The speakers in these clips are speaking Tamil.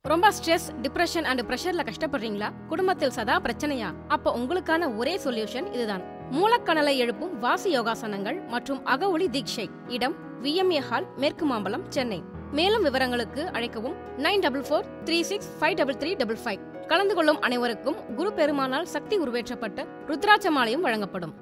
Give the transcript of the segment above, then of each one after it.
ரொம்ப ஸ்ட்ரெஸ் டிப்ரெஷன் அண்ட் பிரஷர்ல கஷ்டப்படுறீங்களா குடும்பத்தில் சதா பிரச்சனையா அப்ப உங்களுக்கான ஒரே சொல்யூஷன் இதுதான் மூலக்கணலை எழுப்பும் வாசி யோகாசனங்கள் மற்றும் அகஒளி தீட்சை இடம் விஎம்ஏ ஹால் மேற்கு மாம்பலம் சென்னை மேலும் விவரங்களுக்கு அழைக்கவும் nine double four three six five double three double five கலந்து கொள்ளும் அனைவருக்கும் குரு பெருமானால் சக்தி உருவேற்றப்பட்ட ருத்ராட்ச மாலையும் வழங்கப்படும்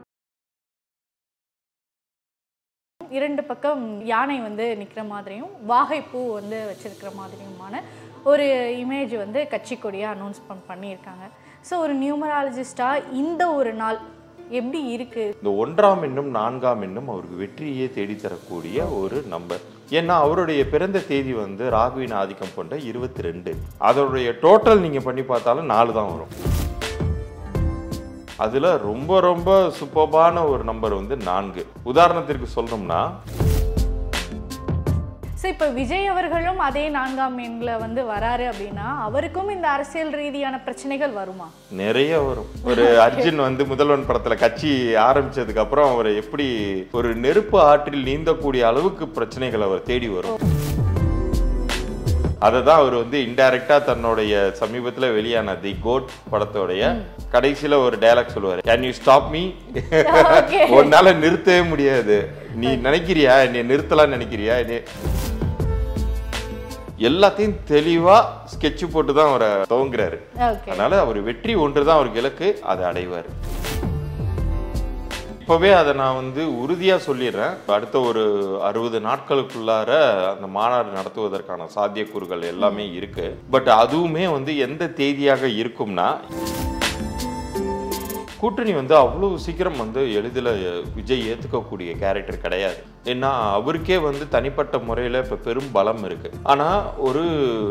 இரண்டு பக்கம் யானை வந்து நிற்கிற மாதிரியும் வாகைப்பூ வந்து வச்சிருக்கிற மாதிரியுமான ஒரு இமேஜ் வந்து கட்சி கொடியாக அனௌன்ஸ் பண்ணியிருக்காங்க ஸோ ஒரு நியூமராலஜிஸ்டாக இந்த ஒரு நாள் எப்படி இருக்கு இந்த ஒன்றாம் எண்ணும் நான்காம் எண்ணும் அவருக்கு வெற்றியே தேடித்தரக்கூடிய ஒரு நம்பர் ஏன்னா அவருடைய பிறந்த தேதி வந்து ராகுவின் ஆதிக்கம் கொண்ட இருபத்தி ரெண்டு அதோடைய டோட்டல் நீங்க பண்ணி பார்த்தாலும் நாலு தான் வரும் அதுல ரொம்ப ரொம்ப சூப்பர்பான ஒரு நம்பர் வந்து நான்கு உதாரணத்திற்கு சொல்லணும்னா ஸோ இப்போ விஜய் அவர்களும் அதே நான்காம் எண்ணில் வந்து வராரு அப்படின்னா அவருக்கும் இந்த அரசியல் ரீதியான பிரச்சனைகள் வருமா நிறைய வரும் ஒரு அர்ஜுன் வந்து முதல்வன் படத்துல கட்சி ஆரம்பிச்சதுக்கு அப்புறம் அவர் எப்படி ஒரு நெருப்பு ஆற்றில் நீந்தக்கூடிய அளவுக்கு பிரச்சனைகள் அவர் தேடி வரும் அதை தான் அவர் வந்து இன்டைரக்டா தன்னுடைய சமீபத்துல வெளியான தி கோட் படத்தோடைய கடைசியில ஒரு டயலாக் சொல்லுவாரு can you stop me Okay. உன்னால நிறுத்தவே முடியாது நீ நினைக்கிறியா என்னை நிறுத்தலாம் நினைக்கிறியா என்னை எல்லாத்தையும் தெளிவா ஸ்கெட்ச் போட்டு தான் அவரை துவங்குறாரு ஓகே அதனால அவர் வெற்றி ஒன்று தான் அவருக்கு இலக்கு அதை அடைவார் இப்பவே அதை நான் வந்து உறுதியா சொல்லிடுறேன் அடுத்த ஒரு அறுபது நாட்களுக்குள்ளார அந்த மாநாடு நடத்துவதற்கான சாத்தியக்கூறுகள் எல்லாமே இருக்கு பட் அதுவுமே வந்து எந்த தேதியாக இருக்கும்னா கூட்டணி வந்து அவ்வளவு சீக்கிரம் வந்து எளிதில் விஜய் ஏத்துக்கக்கூடிய கேரக்டர் கிடையாது ஏன்னா அவருக்கே வந்து தனிப்பட்ட முறையில் இப்போ பெரும் பலம் இருக்கு ஆனா ஒரு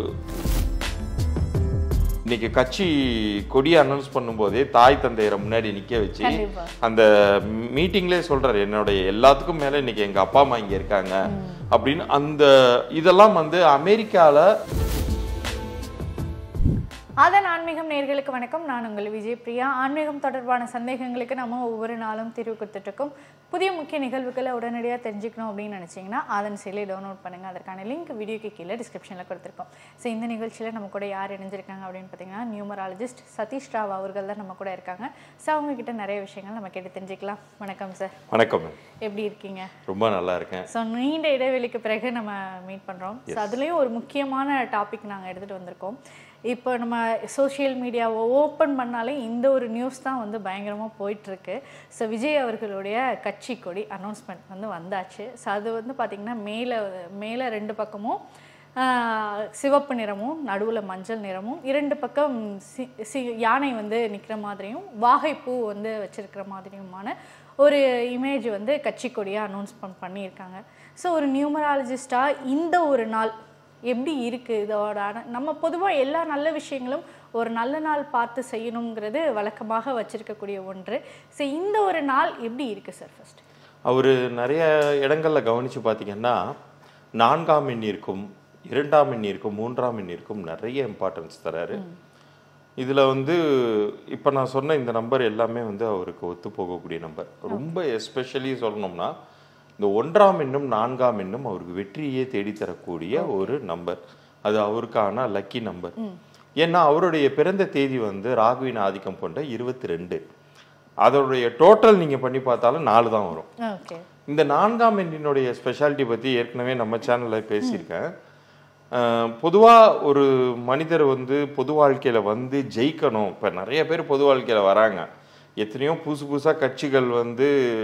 இன்னைக்கு கட்சி கொடியை அனௌன்ஸ் பண்ணும்போதே தாய் தந்தையரை முன்னாடி நிக்க வச்சு கண்டிப்பா. அந்த மீட்டிங்லேயே சொல்றாரு என்னுடைய எல்லாத்துக்கும் மேல இன்னைக்கு எங்க அப்பா அம்மா இங்க இருக்காங்க அப்படின்னு அந்த இதெல்லாம் வந்து அமெரிக்கால அதன் ஆன்மீகம் நேர்களுக்கு வணக்கம் நான் உங்கள் விஜய் பிரியா ஆன்மீகம் தொடர்பான சந்தேகங்களுக்கு நம்ம ஒவ்வொரு நாளும் தீர்வு கொடுத்துட்டு இருக்கோம் புதிய முக்கிய நிகழ்வுகளை உடனடியாக தெரிஞ்சுக்கணும் அப்படின்னு நினச்சிங்கன்னா அதன் செயலை டவுன்லோட் பண்ணுங்கள் அதற்கான லிங்க் வீடியோக்கு கீழே டிஸ்கிரிப்ஷனில் கொடுத்துருக்கோம் ஸோ இந்த நிகழ்ச்சியில் நம்ம கூட யார் இணைஞ்சிருக்காங்க அப்படின்னு பார்த்தீங்கன்னா நியூமராலஜிஸ்ட் சதீஷ் ராவ் அவர்கள் தான் நம்ம கூட இருக்காங்க ஸோ அவங்க கிட்ட நிறைய விஷயங்கள் நம்ம கேட்டு தெரிஞ்சுக்கலாம் வணக்கம் சார் வணக்கம் ma'am. எப்படி இருக்கீங்க ரொம்ப நல்லா இருக்கேன் ஸோ நீண்ட இடைவெளிக்கு பிறகு நம்ம மீட் பண்ணுறோம் ஸோ அதுலேயும் ஒரு முக்கியமான டாபிக் நாங்கள் எடுத்துகிட்டு வந்திருக்கோம் இப்போ நம்ம சோஷியல் மீடியாவை ஓப்பன் பண்ணாலே இந்த ஒரு நியூஸ் தான் வந்து பயங்கரமாக போயிட்டுருக்கு ஸோ விஜய் அவர்களுடைய கட்சி கொடி அனௌன்ஸ்மெண்ட் வந்து வந்தாச்சு ஸோ அது வந்து பார்த்திங்கன்னா மேலே மேலே ரெண்டு பக்கமும் ஆஹ், சிவப்பு நிறமும் நடுவில் மஞ்சள் நிறமும் இரண்டு பக்கம் சி சி யானை வந்து நிற்கிற மாதிரியும் வாகைப்பூ வந்து வச்சிருக்கிற மாதிரியுமான ஒரு இமேஜ் வந்து கட்சி கொடியாக அனௌன்ஸ் பண்ணியிருக்காங்க ஸோ ஒரு நியூமராலஜிஸ்டாக இந்த ஒரு நாள் எப்படி இருக்குது இதோட அன- நம்ம பொதுவாக எல்லா நல்ல விஷயங்களும் ஒரு நல்ல நாள் பார்த்து செய்யணுங்கிறது வழக்கமாக வச்சிருக்கக்கூடிய ஒன்று ஸோ இந்த ஒரு நாள் எப்படி இருக்குது சார் ஃபர்ஸ்ட் அவர் நிறைய இடங்கள்ல கவனிச்சு பார்த்தீங்கன்னா நான்காம் எண்ணிற்கும் இரண்டாம் எண்ணிற்கும் மூன்றாம் எண்ணிற்கும் நிறைய இம்பார்ட்டன்ஸ் தராரு இதுல வந்து இப்போ நான் சொன்ன இந்த நம்பர் எல்லாமே வந்து அவருக்கு ஒத்து போகக்கூடிய நம்பர் ரொம்ப எஸ்பெஷலி சொல்லணும்னா இந்த ஒன்றாம் எண்ணும் நான்காம் எண்ணும் அவருக்கு வெற்றியே தேடித்தரக்கூடிய ஒரு நம்பர் அது அவருக்கான லக்கி நம்பர் ஏன்னா அவருடைய பிறந்த தேதி வந்து ராகுவின் ஆதிக்கம் கொண்ட இருபத்தி ரெண்டு அதோடைய டோட்டல் நீங்க பண்ணி பார்த்தாலும் நாலு தான் வரும் ஓகே இந்த நான்காம் எண்ணினுடைய ஸ்பெஷாலிட்டி பற்றி ஏற்கனவே நம்ம சேனலில் பேசியிருக்கேன் அஹ், பொதுவா ஒரு மனிதர் வந்து பொது வாழ்க்கையில வந்து ஜெயிக்கணும் இப்போ நிறைய பேர் பொது வாழ்க்கையில வராங்க எத்தனையோ புதுசு புதுசா கட்சிகள் வந்து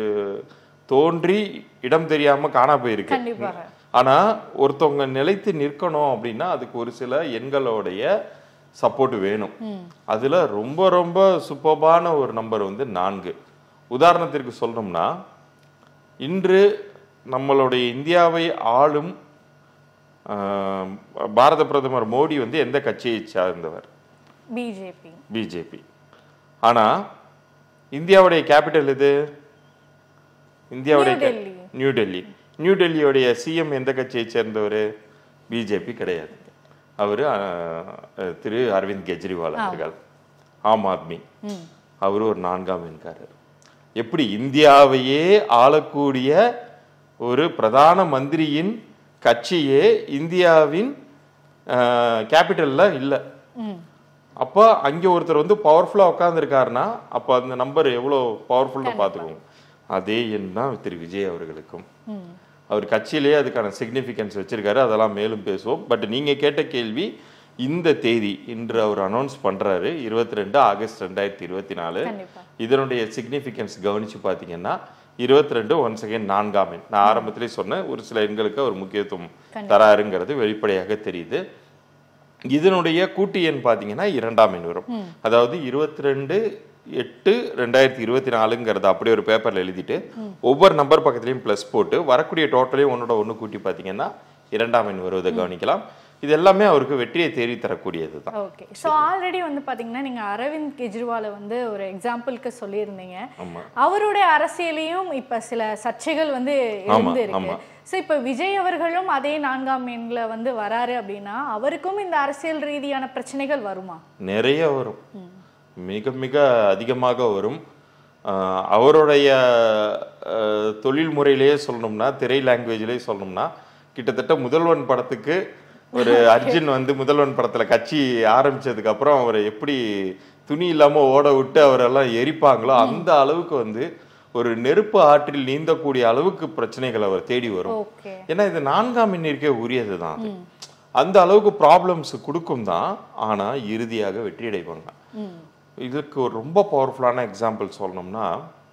தோன்றி இடம் தெரியாம காணா போயிருக்கு கண்டிப்பாக. ஆனா ஒருத்தவங்க நிலைத்து நிற்கணும் அப்படின்னா அதுக்கு ஒரு சில எண்களோடைய சப்போர்ட் வேணும் அதுல ரொம்ப ரொம்ப சூப்பர்பான ஒரு நம்பர் வந்து நான்கு உதாரணத்திற்கு சொல்லணும்னா இன்று நம்மளுடைய இந்தியாவை ஆளும் ஆஹ், பாரத பிரதமர் மோடி வந்து எந்த கட்சியை சார்ந்தவர் பிஜேபி பிஜேபி ஆனா இந்தியாவுடைய கேபிட்டல் எது இந்தியாவுடைய நியூ டெல்லி. நியூ டெல்லி நியூ டெல்லியோடைய சிஎம் எந்த கட்சியை சேர்ந்தவர் பிஜேபி கிடையாது அவர் திரு அரவிந்த் கெஜ்ரிவால் அவர்கள் ஆம் ஆத்மி அவர் ஒரு நான்காம் எண்காரர் எப்படி இந்தியாவையே ஆளக்கூடிய ஒரு பிரதான மந்திரியின் கட்சியே இந்தியாவின் கேபிட்டலில் இல்லை ம் அப்போ அங்கே ஒருத்தர் வந்து பவர்ஃபுல்லாக உட்காந்துருக்காருன்னா அப்போ அந்த நம்பர் எவ்வளோ பவர்ஃபுல்னு பார்த்துக்கோங்க அதே எண் தான் திரு விஜய் அவர்களுக்கும் ம் அவர் கட்சியிலேயே அதுக்கான சிக்னிஃபிகன்ஸ் வச்சிருக்காரு அதெல்லாம் மேலும் பேசுவோம் பட் நீங்கள் கேட்ட கேள்வி இந்த தேதி இன்று அவர் அனௌன்ஸ் பண்ணுறாரு இருபத்தி ரெண்டு ஆகஸ்ட் ரெண்டாயிரத்தி இருபத்தி நாலு கண்டிப்பா இதனுடைய சிக்னிஃபிகன்ஸ் கவனிச்சு பார்த்தீங்கன்னா இருபத்தி ரெண்டு ஒன் செகண்ட் நான்காம் எண் நான் ஆரம்பத்திலே சொன்னேன் ஒரு சில எண்களுக்கு அவர் முக்கியத்துவம் தராருங்கிறது வெளிப்படையாக தெரியுது இதனுடைய கூட்டு எண் பார்த்தீங்கன்னா இரண்டாம் எண் வரும் அதாவது இருபத்தி ரெண்டு எட்டு ரெண்டாயிரத்தி இருபத்தி நாலுங்கிறத அப்படியே ஒரு பேப்பரில் எழுதிட்டு ஒவ்வொரு நம்பர் பக்கத்துலையும் ப்ளஸ் போட்டு வரக்கூடிய டோட்டலையும் ஒன்னோட ஒன்று கூட்டி பார்த்தீங்கன்னா இரண்டாம் எண் வருவதை கவனிக்கலாம் இது எல்லாமே அவருக்கு வெற்றியை தேடி தரக்கூடியது தான் ஓகே ஸோ ஆல்ரெடி வந்து பாத்தீங்கன்னா நீங்க அரவிந்த் கெஜ்ரிவாலை வந்து ஒரு எக்ஸாம்பிளுக்கு சொல்லியிருந்தீங்க ஆமா. அவருடைய அரசியலையும் இப்ப சில சர்ச்சைகள் வந்து இருந்து இருக்கு ஆமா. ஸோ இப்ப விஜய் அவர்களும் அதே நான்காம் எண்ல வந்து வராரு அப்படின்னா அவருக்கும் இந்த அரசியல் ரீதியான பிரச்சனைகள் வருமா நிறைய வரும் மிக மிக அதிகமாக வரும் ஆஹ் அவருடைய ஆஹ், தொழில் முறையிலேயே சொல்லணும்னா திரை லாங்குவேஜ்லேயே சொல்லணும்னா கிட்டத்தட்ட முதல்வன் படத்துக்கு ஒரு அர்ஜுன் வந்து முதல்வன் படத்துல கட்சி ஆரம்பிச்சதுக்கு அப்புறம் அவரை எப்படி துணி இல்லாம ஓட விட்டு அவரெல்லாம் எரிப்பாங்களோ அந்த அளவுக்கு வந்து ஒரு நெருப்பு ஆற்றில் நீந்தக்கூடிய அளவுக்கு பிரச்சனைகள் அவர் தேடி வரும் ஓகே ஏன்னா இது நான்காம் எண்ணிற்கே உரியது தான் அது அந்த அளவுக்கு ப்ராப்ளம்ஸ் கொடுக்கும் தான் ஆனா இறுதியாக வெற்றி அடைவாங்க ம் இதுக்கு ஒரு ரொம்ப பவர்ஃபுல்லான எக்ஸாம்பிள் சொல்லணும்னா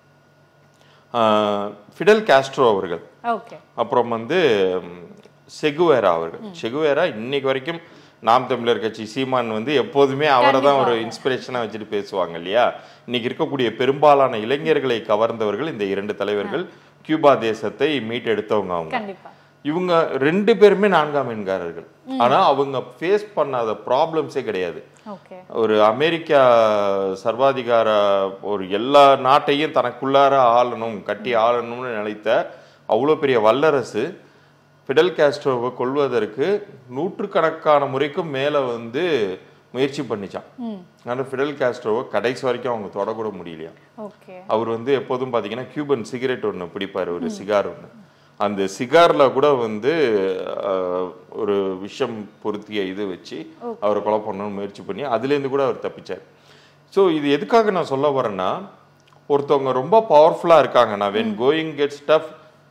ஆஹ், ஃபிடல் காஸ்ட்ரோ அவர்கள் ஓகே அப்புறம் வந்து ம், செகுவேரா அவர்கள் செகுவேரா இன்னைக்கு வரைக்கும் நாம் தமிழர் கட்சி சீமான் வந்து எப்போதுமே அவரை தான் ஒரு இன்ஸ்பிரேஷனாக வச்சுட்டு பேசுவாங்க இல்லையா இன்னைக்கு இருக்கக்கூடிய பெரும்பாலான இளைஞர்களை கவர்ந்தவர்கள் இந்த இரண்டு தலைவர்கள் கியூபா தேசத்தை மீட்டெடுத்தவங்க அவங்க கண்டிப்பா இவங்க ரெண்டு பேருமே நான்காம் எண்காரர்கள் ஆனா அவங்க ஃபேஸ் பண்ணாத ப்ராப்ளம்ஸே கிடையாது ஓகே ஒரு அமெரிக்கா சர்வாதிகார ஒரு எல்லா நாட்டையும் தனக்குள்ளார ஆளணும் கட்டி ஆளணும்னு நினைத்த அவ்வளோ பெரிய வல்லரசு ஃபிடல் காஸ்ட்ரோவை கொல்வதற்கு நூற்றுக்கணக்கான முறைக்கும் மேலே வந்து முயற்சி பண்ணிச்சான் ம் ஆனால் ஃபிடல் காஸ்ட்ரோவை கடைசி வரைக்கும் அவங்க தொடக்கூட முடியலையா ஓகே அவர் வந்து எப்போதும் பார்த்தீங்கன்னா கியூபன் சிகரெட் ஒன்று பிடிப்பார் ஒரு சிகார் ஒன்று அந்த சிகாரில் கூட வந்து ஆஹ், ஒரு விஷம் பொருத்திய இது வச்சு அவரை கொலை பண்ணணும்னு முயற்சி பண்ணி அதுலேருந்து கூட அவர் தப்பிச்சார் ஸோ இது எதுக்காக நான் சொல்ல வரேன்னா ஒருத்தவங்க ரொம்ப பவர்ஃபுல்லாக இருக்காங்க நான் when going gets tough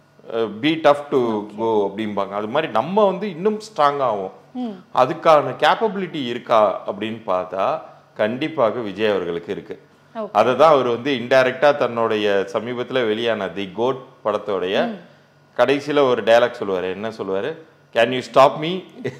be tough to go அப்படிம்பாங்க அது மாதிரி நம்ம வந்து இன்னும் ஸ்ட்ராங் ஆகும் அதுக்கான கேப்பபிலிட்டி இருக்கா அப்படின்னு பார்த்தா கண்டிப்பாக விஜய் அவர்களுக்கு இருக்கு Okay. அதை தான் அவர் வந்து இன்டைரக்டா தன்னுடைய சமீபத்துல வெளியான தி கோட் படத்தோடைய கடைசியில ஒரு டயலாக் சொல்லுவாரு என்ன சொல்லுவாரு கேன் யூ ஸ்டாப் மீ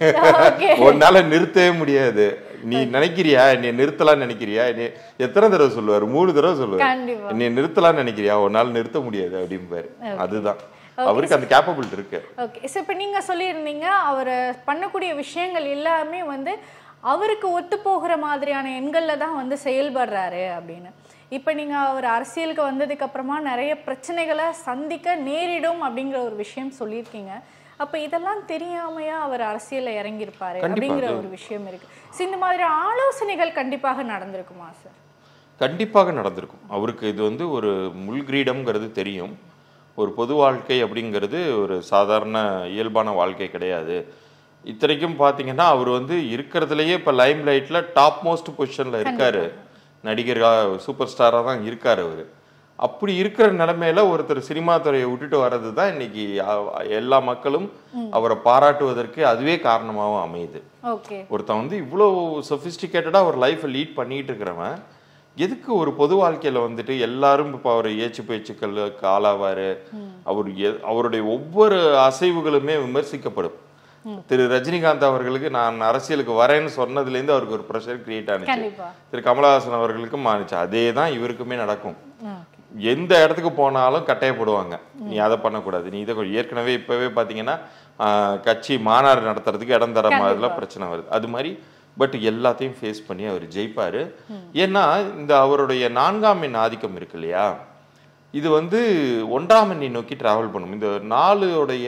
உன்னால நிறுத்தவே முடியாது நீ நினைக்கிறியா நீ நிறுத்தலாம்னு நினைக்கிறியா நீ எத்தனை தடவை சொல்லுவாரு மூணு தடவை சொல்லுவாரு கண்டிப்பா நீ நிறுத்தலாம்னு நினைக்கிறியா உன்னால நிறுத்த முடியாது அப்படிம்பாரு அதுதான் அவருக்கு அந்த கேப்பபிள் இருக்கு ஓகே ஸோ இப்போ நீங்கள் சொல்லியிருந்தீங்க அவர் பண்ணக்கூடிய விஷயங்கள் எல்லாமே வந்து அவருக்கு ஒத்து போகிற மாதிரியான எண்களில் தான் வந்து செயல்படுறாரு அப்படின்னு இப்போ நீங்கள் அவர் அரசியலுக்கு வந்ததுக்கு அப்புறமா நிறைய பிரச்சனைகளை சந்திக்க நேரிடும் அப்படிங்கிற ஒரு விஷயம் சொல்லியிருக்கீங்க அப்போ இதெல்லாம் தெரியாமையா அவர் அரசியலில் இறங்கியிருப்பாரு கண்டிப்பா, அப்படிங்கிற அது- ஒரு விஷயம் இருக்கு ஸோ இந்த மாதிரி ஆலோசனைகள் கண்டிப்பாக நடந்திருக்குமா சார் கண்டிப்பாக நடந்திருக்கும் அவருக்கு இது வந்து ஒரு முள்கிரீடம்ங்கிறது தெரியும் ஒரு பொது வாழ்க்கை அப்படிங்கிறது ஒரு சாதாரண இயல்பான வாழ்க்கை கிடையாது இத்தனைக்கும் பார்த்தீங்கன்னா அவர் வந்து இருக்கிறதுலயே இப்போ லைம் லைட்டில் டாப் மோஸ்ட் பொசிஷனில் இருக்காரு நடிகராக சூப்பர் ஸ்டாராக தான் இருக்கார் அவர் அப்படி இருக்கிற நிலைமையில ஒருத்தர் சினிமா துறையை விட்டுட்டு வர்றது தான் இன்னைக்கு அ- எல்லா மக்களும் அவரை பாராட்டுவதற்கு அதுவே காரணமாகவும் அமையுது ஓகே ஒருத்தன் வந்து இவ்வளோ சொஃபிஸ்டிகேட்டடாக ஒரு லைஃப்பை லீட் பண்ணிட்டு இருக்கிறவன் எதுக்கு ஒரு பொது வாழ்க்கையில வந்துட்டு எல்லாரும் இப்போ அவர் ஏச்சு பேச்சுக்களுக்கு ஆளாவாரு அவர் எ- அவருடைய ஒவ்வொரு அசைவுகளுமே விமர்சிக்கப்படும் திரு ரஜினிகாந்த் அவர்களுக்கு நான் அரசியலுக்கு வரேன்னு சொன்னதுலேருந்து அவருக்கு ஒரு ப்ரெஷர் கிரியேட் ஆனிச்சு கண்டிப்பா திரு கமலஹாசன் அவர்களுக்கும் ஆனிச்சு அதே தான் இவருக்குமே நடக்கும் ஓகே எந்த இடத்துக்கு போனாலும் கட்டாயப்படுவாங்க நீ அதை பண்ணக்கூடாது நீ இதை கொடு. ஏற்கனவே இப்பவே பாத்தீங்கன்னா ஆஹ், கட்சி மாநாடு நடத்துறதுக்கு இடம் தர மாதிரிலாம் பிரச்சனை வருது அது மாதிரி பட் எல்லாத்தையும் ஃபேஸ் பண்ணி அவர் ஜெயிப்பாரு ஏன்னா இந்த அவருடைய நான்காம் எண் ஆதிக்கம் இருக்கு இல்லையா இது வந்து ஒன்றாம் எண்ணை நோக்கி டிராவல் பண்ணும் இந்த நாலுடைய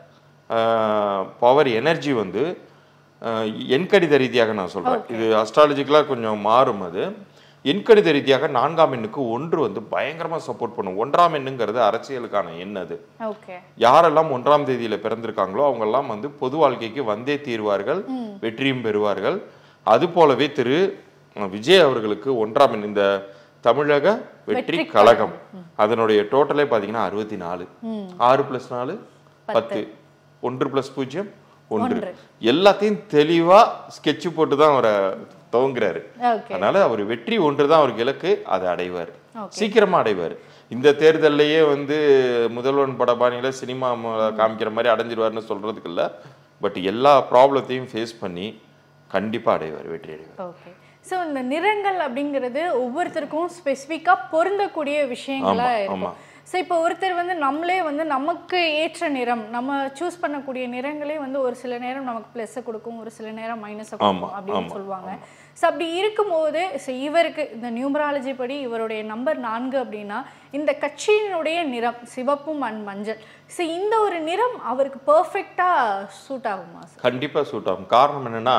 பவர் எனர்ஜி வந்து ஆஹ், எண்கணித ரீதியாக நான் சொல்றேன் இது அஸ்ட்ராலஜிக்கலாக கொஞ்சம் மாறும் அது எண்கணித ரீதியாக நான்காம் எண்ணுக்கு ஒன்று வந்து பயங்கரமா சப்போர்ட் பண்ணும் ஒன்றாம் எண்ணுங்கிறது அரசியலுக்கான எண் அது ஓகே யாரெல்லாம் ஒன்றாம் தேதியில பிறந்திருக்காங்களோ அவங்கெல்லாம் வந்து பொது வாழ்க்கைக்கு வந்தே தீர்வார்கள் வெற்றியும் பெறுவார்கள் அது போலவே திரு அஹ், விஜய் அவர்களுக்கு ஒன்றாம் எண் இந்த தமிழக வெற்றி வெற்றி கழகம் அதனுடைய டோட்டலே பாத்தீங்கன்னா அறுபத்தி நாலு ஆறு பிளஸ் நாலு பத்து ஒன்று பிளஸ் பூஜ்ஜியம் ஒன்று எல்லாத்தையும் தெளிவா ஸ்கெட்ச் போட்டு தான் அவரை துவங்குறாரு ஓகே அதனால அவர் வெற்றி ஒன்று தான் அவருக்கு இலக்கு அதை அடைவார் சீக்கிரமா அடைவார் இந்த தேர்தல்லையே வந்து முதல்வன் படபாணியில சினிமா ம- காமிக்கிற மாதிரி அடைஞ்சிருவாருன்னு சொல்றதுக்கு இல்ல பட் எல்லா ப்ராப்ளத்தையும் ஃபேஸ் பண்ணி கண்டிப்பா அடைவார் வெற்றி அடைவார் ஓகே ஸோ இந்த நிறங்கள் அப்படிங்கிறது ஒவ்வொருத்தருக்கும் ஸ்பெசிஃபிக்காக பொருந்தக்கூடிய விஷயங்களா ஆமா, இருக்கும் ஆமா. ஸோ இப்போ ஒருத்தர் வந்து நம்மளே வந்து நமக்கு ஏற்ற நிறம் நம்ம சூஸ் பண்ணக்கூடிய நிறங்களே வந்து ஒரு சில நேரம் நமக்கு ப்ளஸ்ஸை கொடுக்கும் ஒரு சில நேரம் மைனஸை ஆமா, கொடுக்கும் அப்படின்னு ஆமா, சொல்லுவாங்க ஸோ அப்படி இருக்கும்போது ஸோ இவருக்கு இந்த நியூமராலஜி படி இவருடைய நம்பர் நான்கு அப்படின்னா இந்த கட்சியினுடைய நிறம் சிவப்பும் அண்ட் மஞ்சள் ஸோ இந்த ஒரு நிறம் அவருக்கு பர்ஃபெக்டாக சூட் ஆகுமா சார் கண்டிப்பா சூட் ஆகும் காரணம் என்னன்னா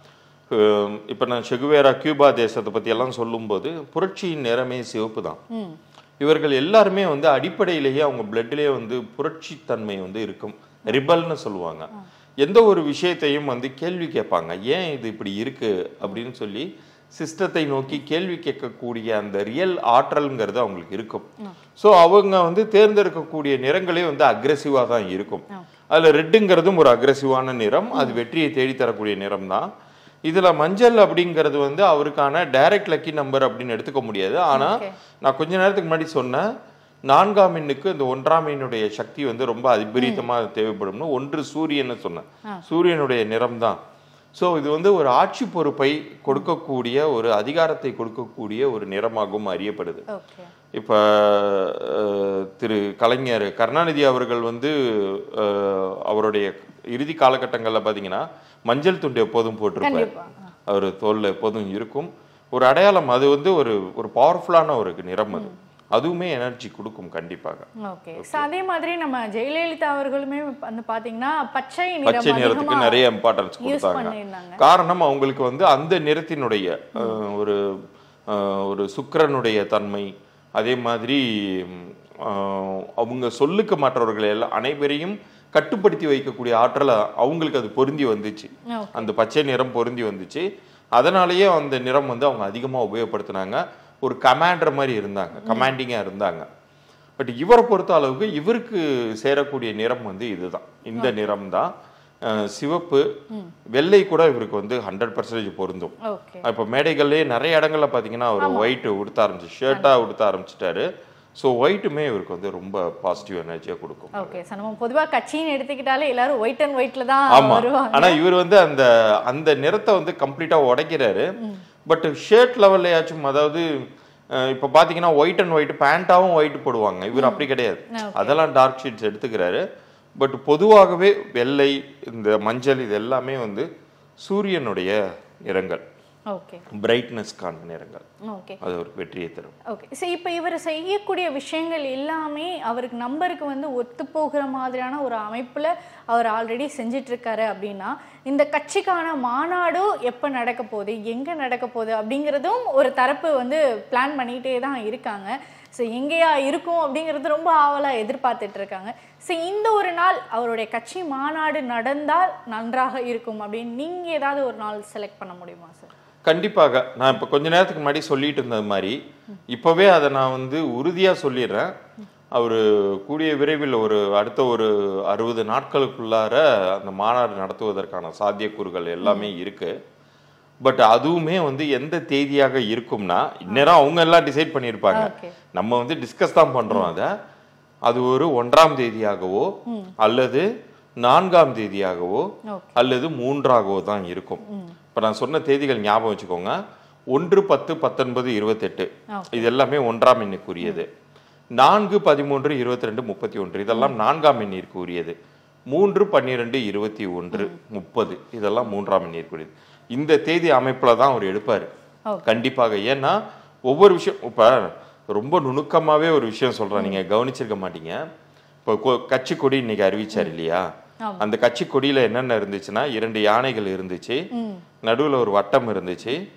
அஹ் இப்ப நான் செகுவேரா கியூபா தேசத்தை பத்தி எல்லாம் சொல்லும்போது புரட்சியின் நிறமே சிவப்பு தான் ம் இவர்கள் எல்லாருமே வந்து அடிப்படையிலேயே அவங்க பிளட்லேயே வந்து புரட்சித்தன்மை வந்து இருக்கும் ரிபல்னு சொல்லுவாங்க எந்த ஒரு விஷயத்தையும் வந்து கேள்வி கேட்பாங்க ஏன் இது இப்படி இருக்கு அப்படின்னு சொல்லி சிஸ்டத்தை நோக்கி கேள்வி கேட்கக்கூடிய அந்த ரியல் ஆற்றல்ங்கிறது அவங்களுக்கு இருக்கும் ஸோ அவங்க வந்து தேர்ந்தெடுக்கக்கூடிய நிறங்களே வந்து அக்ரெசிவாக தான் இருக்கும் அதில் ரெட்டுங்கிறதும் ஒரு அக்ரெசிவான நிறம் அது வெற்றியை தேடி தரக்கூடிய நிறம் தான் இதுல மஞ்சள் அப்படிங்கிறது வந்து அவருக்கான டைரக்ட் லக்கி நம்பர் அப்படின்னு எடுத்துக்க முடியாது ஆனா Okay. நான் கொஞ்ச நேரத்துக்கு முன்னாடி சொன்னேன் நான்காம் எண்ணுக்கு இந்த ஒன்றாம் எண்ணுடைய சக்தி வந்து ரொம்ப அதிபரீதமா தேவைப்படும்னு ஒன்று சூரியன்னு சொன்னேன் சூரியனுடைய நிறம் தான் ஸோ இது வந்து ஒரு ஆட்சி பொறுப்பை கொடுக்கக்கூடிய ஒரு அதிகாரத்தை கொடுக்கக்கூடிய ஒரு நிறமாகவும் அறியப்படுது ஓகே இப்போ திரு கலைஞர் கருணாநிதி அவர்கள் வந்து அஹ், அவருடைய இறுதி காலகட்டங்களில் பார்த்தீங்கன்னா மஞ்சள் துண்டு எப்போதும் போட்டிருப்பார் கண்டிப்பா. அவர் தோல்ல எப்போதும் இருக்கும் ஒரு அடையாளம் அது வந்து ஒரு ஒரு பவர்ஃபுல்லான ஒரு நிறம் அது அதுவுமே எனர்ஜி கொடுக்கும் கண்டிப்பாக ஓகே ஸோ அதே மாதிரி நம்ம ஜெயலலிதா அவர்களுமே வந்து பாத்தீங்கன்னா பச்சை பச்சை நிறம் நிறத்துக்கு அதிகமா நிறைய இம்பார்ட்டன்ஸ் யூஸ் கொடுத்தாங்க பண்ணியிருந்தாங்க காரணம் அவங்களுக்கு வந்து அந்த நிறத்தினுடைய அஹ், ஒரு அஹ், ஒரு சுக்கிரனுடைய தன்மை அதே மாதிரி ம், அஹ், அவங்க சொல்லுக்கு மற்றவர்களை எல்லாம் அனைவரையும் கட்டுப்படுத்தி வைக்கக்கூடிய ஆற்றல் அவங்களுக்கு அது பொருந்தி வந்துச்சு Okay. அந்த பச்சை நிறம் பொருந்தி வந்துச்சு அதனாலேயே அந்த நிறம் வந்து அவங்க அதிகமாக உபயோகப்படுத்தினாங்க ஒரு கமாண்டர் மாதிரி இருந்தாங்க கமாண்டிங்காக இருந்தாங்க பட் இவரை பொறுத்த அளவுக்கு இவருக்கு சேரக்கூடிய நிறம் வந்து இதுதான் இந்த நிறம் தான் சிவப்பு வெள்ளை கூட இவருக்கு வந்து ஹண்ட்ரட் பர்சன்டேஜ் பொருந்தும் ஓகே இப்போ மேடைகள்லேயே நிறைய இடங்கள்ல பார்த்தீங்கன்னா அவர் ஒயிட் உடுத்த ஆரம்பிச்சு ஷர்ட்டாக உடுத்த ஆரம்பிச்சிட்டாரு ஸோ ஒயிட்டுமே இவருக்கு வந்து ரொம்ப பாசிட்டிவ் எனர்ஜியாக கொடுக்கும் ஓகே சார் நம்ம பொதுவா கட்சின்னு எடுத்துக்கிட்டாலே எல்லாரும் ஒயிட் அண்ட் ஒயிட்ல தான் ஆமா வருவாங்க ஆனா இவர் வந்து அந்த அந்த நிறத்தை வந்து கம்ப்ளீட்டா உடைக்கிறாரு பட் ஷர்ட் லெவல்லையாச்சும் அதாவது அஹ், இப்ப பாத்தீங்கன்னா ஒயிட் அண்ட் ஒயிட் பேண்டாவும் ஒயிட் போடுவாங்க இவர் அப்படி கிடையாது அதெல்லாம் டார்க் ஷீட்ஸ் எடுத்துக்கிறாரு பட் பொதுவாகவே வெள்ளை இந்த மஞ்சள் இது எல்லாமே வந்து சூரியனுடைய நிறங்கள் ஓகே பிரைட்னஸ்க்கான நிறங்கள் ஓகே அது ஒரு வெற்றியை தரும் ஓகே ஸோ இப்போ இவர் செய்யக்கூடிய விஷயங்கள் எல்லாமே அவருக்கு நம்பருக்கு வந்து ஒத்து போகிற மாதிரியான ஒரு அமைப்பில் அவர் ஆல்ரெடி செஞ்சிட்டு இருக்காரு அப்படின்னா இந்த கட்சிக்கான மாநாடும் எப்போ நடக்க போகுது எங்கே நடக்க போகுது அப்படிங்கிறதும் ஒரு தரப்பு வந்து பிளான் பண்ணிகிட்டே தான் இருக்காங்க ஸோ எங்கேயா இருக்கும் அப்படிங்கிறது ரொம்ப ஆவலாக எதிர்பார்த்துட்டு இருக்காங்க ஸோ இந்த ஒரு நாள் அவருடைய கட்சி மாநாடு நடந்தால் நன்றாக இருக்கும் அப்படின்னு நீங்கள் ஏதாவது ஒரு நாள் செலக்ட் பண்ண முடியுமா சார் கண்டிப்பாக நான் இப்போ கொஞ்ச நேரத்துக்கு முன்னாடி சொல்லிட்டு இருந்தது மாதிரி இப்போவே அதை நான் வந்து உறுதியாக சொல்லிடுறேன் அவர் கூடிய விரைவில் ஒரு அடுத்த ஒரு அறுபது நாட்களுக்குள்ளார அந்த மாநாடு நடத்துவதற்கான சாத்தியக்கூறுகள் எல்லாமே இருக்கு பட் அதுவுமே வந்து எந்த தேதியாக இருக்கும்னா இந்நேரம் அவங்க எல்லாம் டிசைட் பண்ணியிருப்பாங்க ஓகே நம்ம வந்து டிஸ்கஸ் தான் பண்றோம் அதை அது ஒரு ஒன்றாம் தேதியாகவோ அல்லது நான்காம் தேதியாகவோ ஓகே அல்லது மூன்றாகவோ தான் இருக்கும் இப்போ நான் சொன்ன தேதிகள் ஞாபகம் வச்சுக்கோங்க ஒன்று பத்து பத்தொன்பது இருபத்தெட்டு இது எல்லாமே ஒன்றாம் எண்ணுக்குரியது நான்கு பதிமூன்று இருபத்தி ரெண்டு முப்பத்தி ஒன்று இதெல்லாம் நான்காம் எண்ணிற்கு உரியது மூன்று பன்னிரெண்டு இருபத்தி ஒன்று முப்பது இதெல்லாம் மூன்றாம் எண்ணிற்குரியது இந்த தேதி அமைப்புல தான் அவர் எடுப்பாரு கண்டிப்பாக ஏன்னா ஒவ்வொரு விஷயம் இப்ப ரொம்ப நுணுக்கமாவே ஒரு விஷயம் சொல்றேன் நீங்க கவனிச்சிருக்க மாட்டீங்க இப்போ கொ- கட்சி கொடி இன்னைக்கு அறிவிச்சார் இல்லையா அந்த கட்சி கொடியில என்னென்ன இருந்துச்சுன்னா இரண்டு யானைகள் இருந்துச்சு நடுவுல ஒரு வட்டம் இருந்துச்சு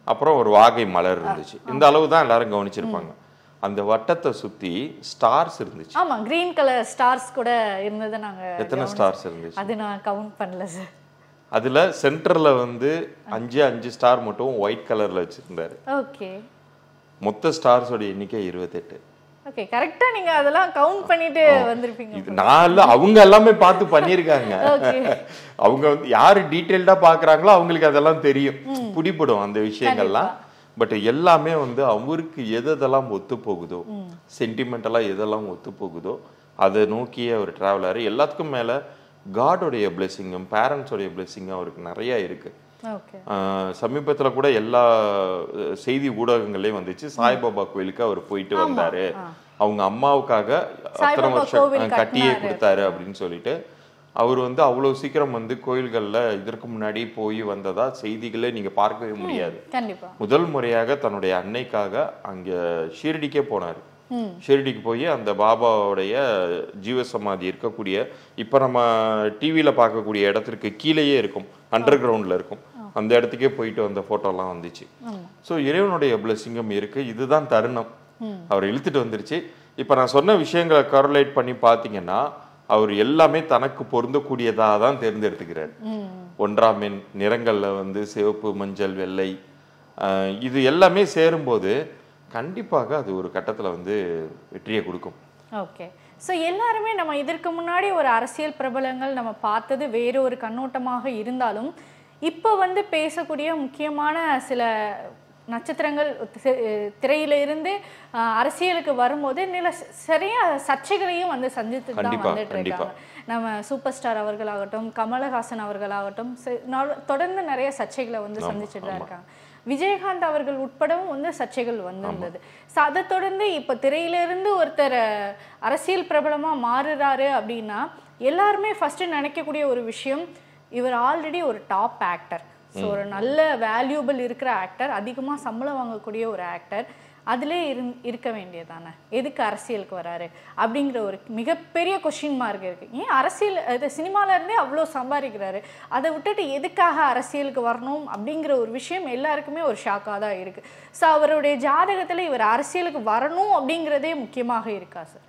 அப்புறம் ஒரு வாகை மலர் இருந்துச்சு இந்த அளவு தான் எல்லாரும் கவனிச்சிருப்பாங்க அந்த வட்டத்தை சுத்தி ஸ்டார்ஸ் இருந்துச்சு ஆமா கிரீன் கலர் ஸ்டார்ஸ் கூட இருந்ததை நாங்க எத்தனை ஸ்டார்ஸ் இருந்துச்சு அது நான் கவுண்ட் பண்ணல சார் அதுல சென்டர்ல வந்து அஞ்சு அஞ்சு ஸ்டார் மட்டும் ஒயிட் கலர்ல வச்சிருந்தாரு ஓகே மொத்த ஸ்டார்ஸோட எண்ணிக்கை இருபத்தெட்டு ஓகே கரெக்டா நீங்க அதெல்லாம் கவுண்ட் பண்ணிட்டு வந்திருப்பீங்க இது நான் இல்ல அவங்க எல்லாமே பார்த்து பண்ணியிருக்காங்க ஓகே அவங்க வந்து யாரு டீட்டெயில்டா பாக்குறாங்களோ அவங்களுக்கு அதெல்லாம் தெரியும் பிடிபடும் அந்த விஷயங்கள்லாம் பட் எல்லாமே வந்து அவருக்கு எது எதெல்லாம் ஒத்து போகுதோ சென்டிமெண்டலா எதெல்லாம் ஒத்து போகுதோ அதை நோக்கிய ஒரு டிராவலர் எல்லாத்துக்கும் மேல காடோடைய பிளெஸிங்கும் பேரண்ட்ஸோடைய பிளெஸிங்கும் அவருக்கு நிறைய இருக்கு ஓகே ஆஹ் சமீபத்துல கூட எல்லா அஹ், செய்தி ஊடகங்கள்லயும் வந்துச்சு சாய்பாபா கோயிலுக்கு அவர் போயிட்டு வந்தாரு அவங்க அம்மாவுக்காக அத்தனை சாய்பாபா வருஷம் கோவில் அஹ், கட்டியே கட்டினாரு. கொடுத்தாரு அப்படின்னு சொல்லிட்டு அவர் வந்து அவ்வளவு சீக்கிரம் வந்து கோயில்கள்ல இதற்கு முன்னாடி போய் வந்ததா செய்திகளே நீங்க பார்க்கவே முடியாது கண்டிப்பா முதல் முறையாக தன்னுடைய அன்னைக்காக அங்க ஷீரடிக்கே போனார் ம் ஷீரடிக்கு போய் அந்த பாபாவுடைய ஜீவசமாதி இருக்கக்கூடிய இப்போ நம்ம டிவியில் பார்க்கக்கூடிய இடத்திற்கு கீழேயே இருக்கும் அண்டர் கிரவுண்டில் இருக்கும் அந்த இடத்துக்கே போயிட்டு வந்த ஃபோட்டோலாம் வந்துச்சு ஆமா ஸோ இறைவனுடைய பிளெஸிங்கும் இருக்கு இதுதான் தருணம் அவர் இழுத்துட்டு வந்துருச்சு இப்போ நான் சொன்ன விஷயங்களை கரலேட் பண்ணி பார்த்தீங்கன்னா அவர் எல்லாமே தனக்கு பொருந்தக்கூடியதாக தான் தேர்ந்தெடுத்துக்கிறார் ம் ஒன்றாம் எண் நிறங்கள்ல வந்து சிவப்பு மஞ்சள் வெள்ளை ஆஹ் இது எல்லாமே சேரும்போது கண்டிப்பாக அது ஒரு கட்டத்துல வந்து வெற்றியை கொடுக்கும் ஓகே ஸோ எல்லாருமே நம்ம இதற்கு முன்னாடி ஒரு அரசியல் பிரபலங்கள் நம்ம பார்த்தது வேறு ஒரு கண்ணோட்டமாக இருந்தாலும் இப்போ வந்து பேசக்கூடிய முக்கியமான சில நட்சத்திரங்கள் தி- திரையில இருந்து ஆஹ், அரசியலுக்கு வரும்போது நில சரியா சர்ச்சைகளையும் வந்து சந்தித்து தான் கண்டிப்பா, வந்துட்டு கண்டிப்பா. இருக்காங்க நம்ம சூப்பர் ஸ்டார் அவர்களாகட்டும் கமலஹாசன் அவர்களாகட்டும் சி- நொ- தொடர்ந்து நிறைய சர்ச்சைகளை வந்து சந்திச்சுட்டு தான் இருக்காங்க விஜயகாந்த் அவர்கள் உட்படவும் வந்து சர்ச்சைகள் வந்திருந்தது ஸோ அதை தொடர்ந்து இப்போ திரையிலிருந்து ஒருத்தர் அஹ், அரசியல் பிரபலமா மாறுறாரு அப்படின்னா எல்லாருமே ஃபர்ஸ்ட் நினைக்கக்கூடிய ஒரு விஷயம் இவர் ஆல்ரெடி ஒரு டாப் ஆக்டர் ஸோ ஒரு நல்ல வேல்யூபிள் இருக்கிற ஆக்டர் அதிகமா சம்பளம் வாங்கக்கூடிய ஒரு ஆக்டர் அதிலே இருந் இருக்க வேண்டியதானே எதுக்கு அரசியலுக்கு வராரு அப்படிங்கிற ஒரு மிகப்பெரிய கொஷின் மார்க் இருக்கு ஏன் அரசியல் இது சினிமால இருந்தே அவ்வளோ சம்பாதிக்கிறாரு அதை விட்டுட்டு எதுக்காக அரசியலுக்கு வரணும் அப்படிங்கிற ஒரு விஷயம் எல்லாருக்குமே ஒரு ஷாக்காக தான் இருக்கு ஸோ அவருடைய ஜாதகத்துல இவர் அரசியலுக்கு வரணும் அப்படிங்கிறதே முக்கியமாக இருக்கா சார்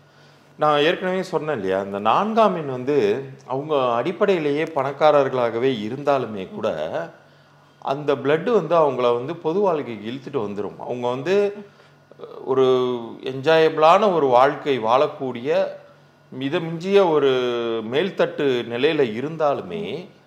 நான் ஏற்கனவே சொன்னேன் இல்லையா இந்த நான்காம் எண் வந்து அவங்க அடிப்படையிலேயே பணக்காரர்களாகவே இருந்தாலுமே கூட அந்த blood வந்து அவங்கள வந்து பொது வாழ்க்கைக்கு இழுத்துட்டு வந்துடும் அவங்க வந்து ஒரு என்ஜாயபிளான ஒரு வாழ்க்கை வாழக்கூடிய மிதமிஞ்சிய ஒரு மேல்தட்டு நிலையில இருந்தாலுமே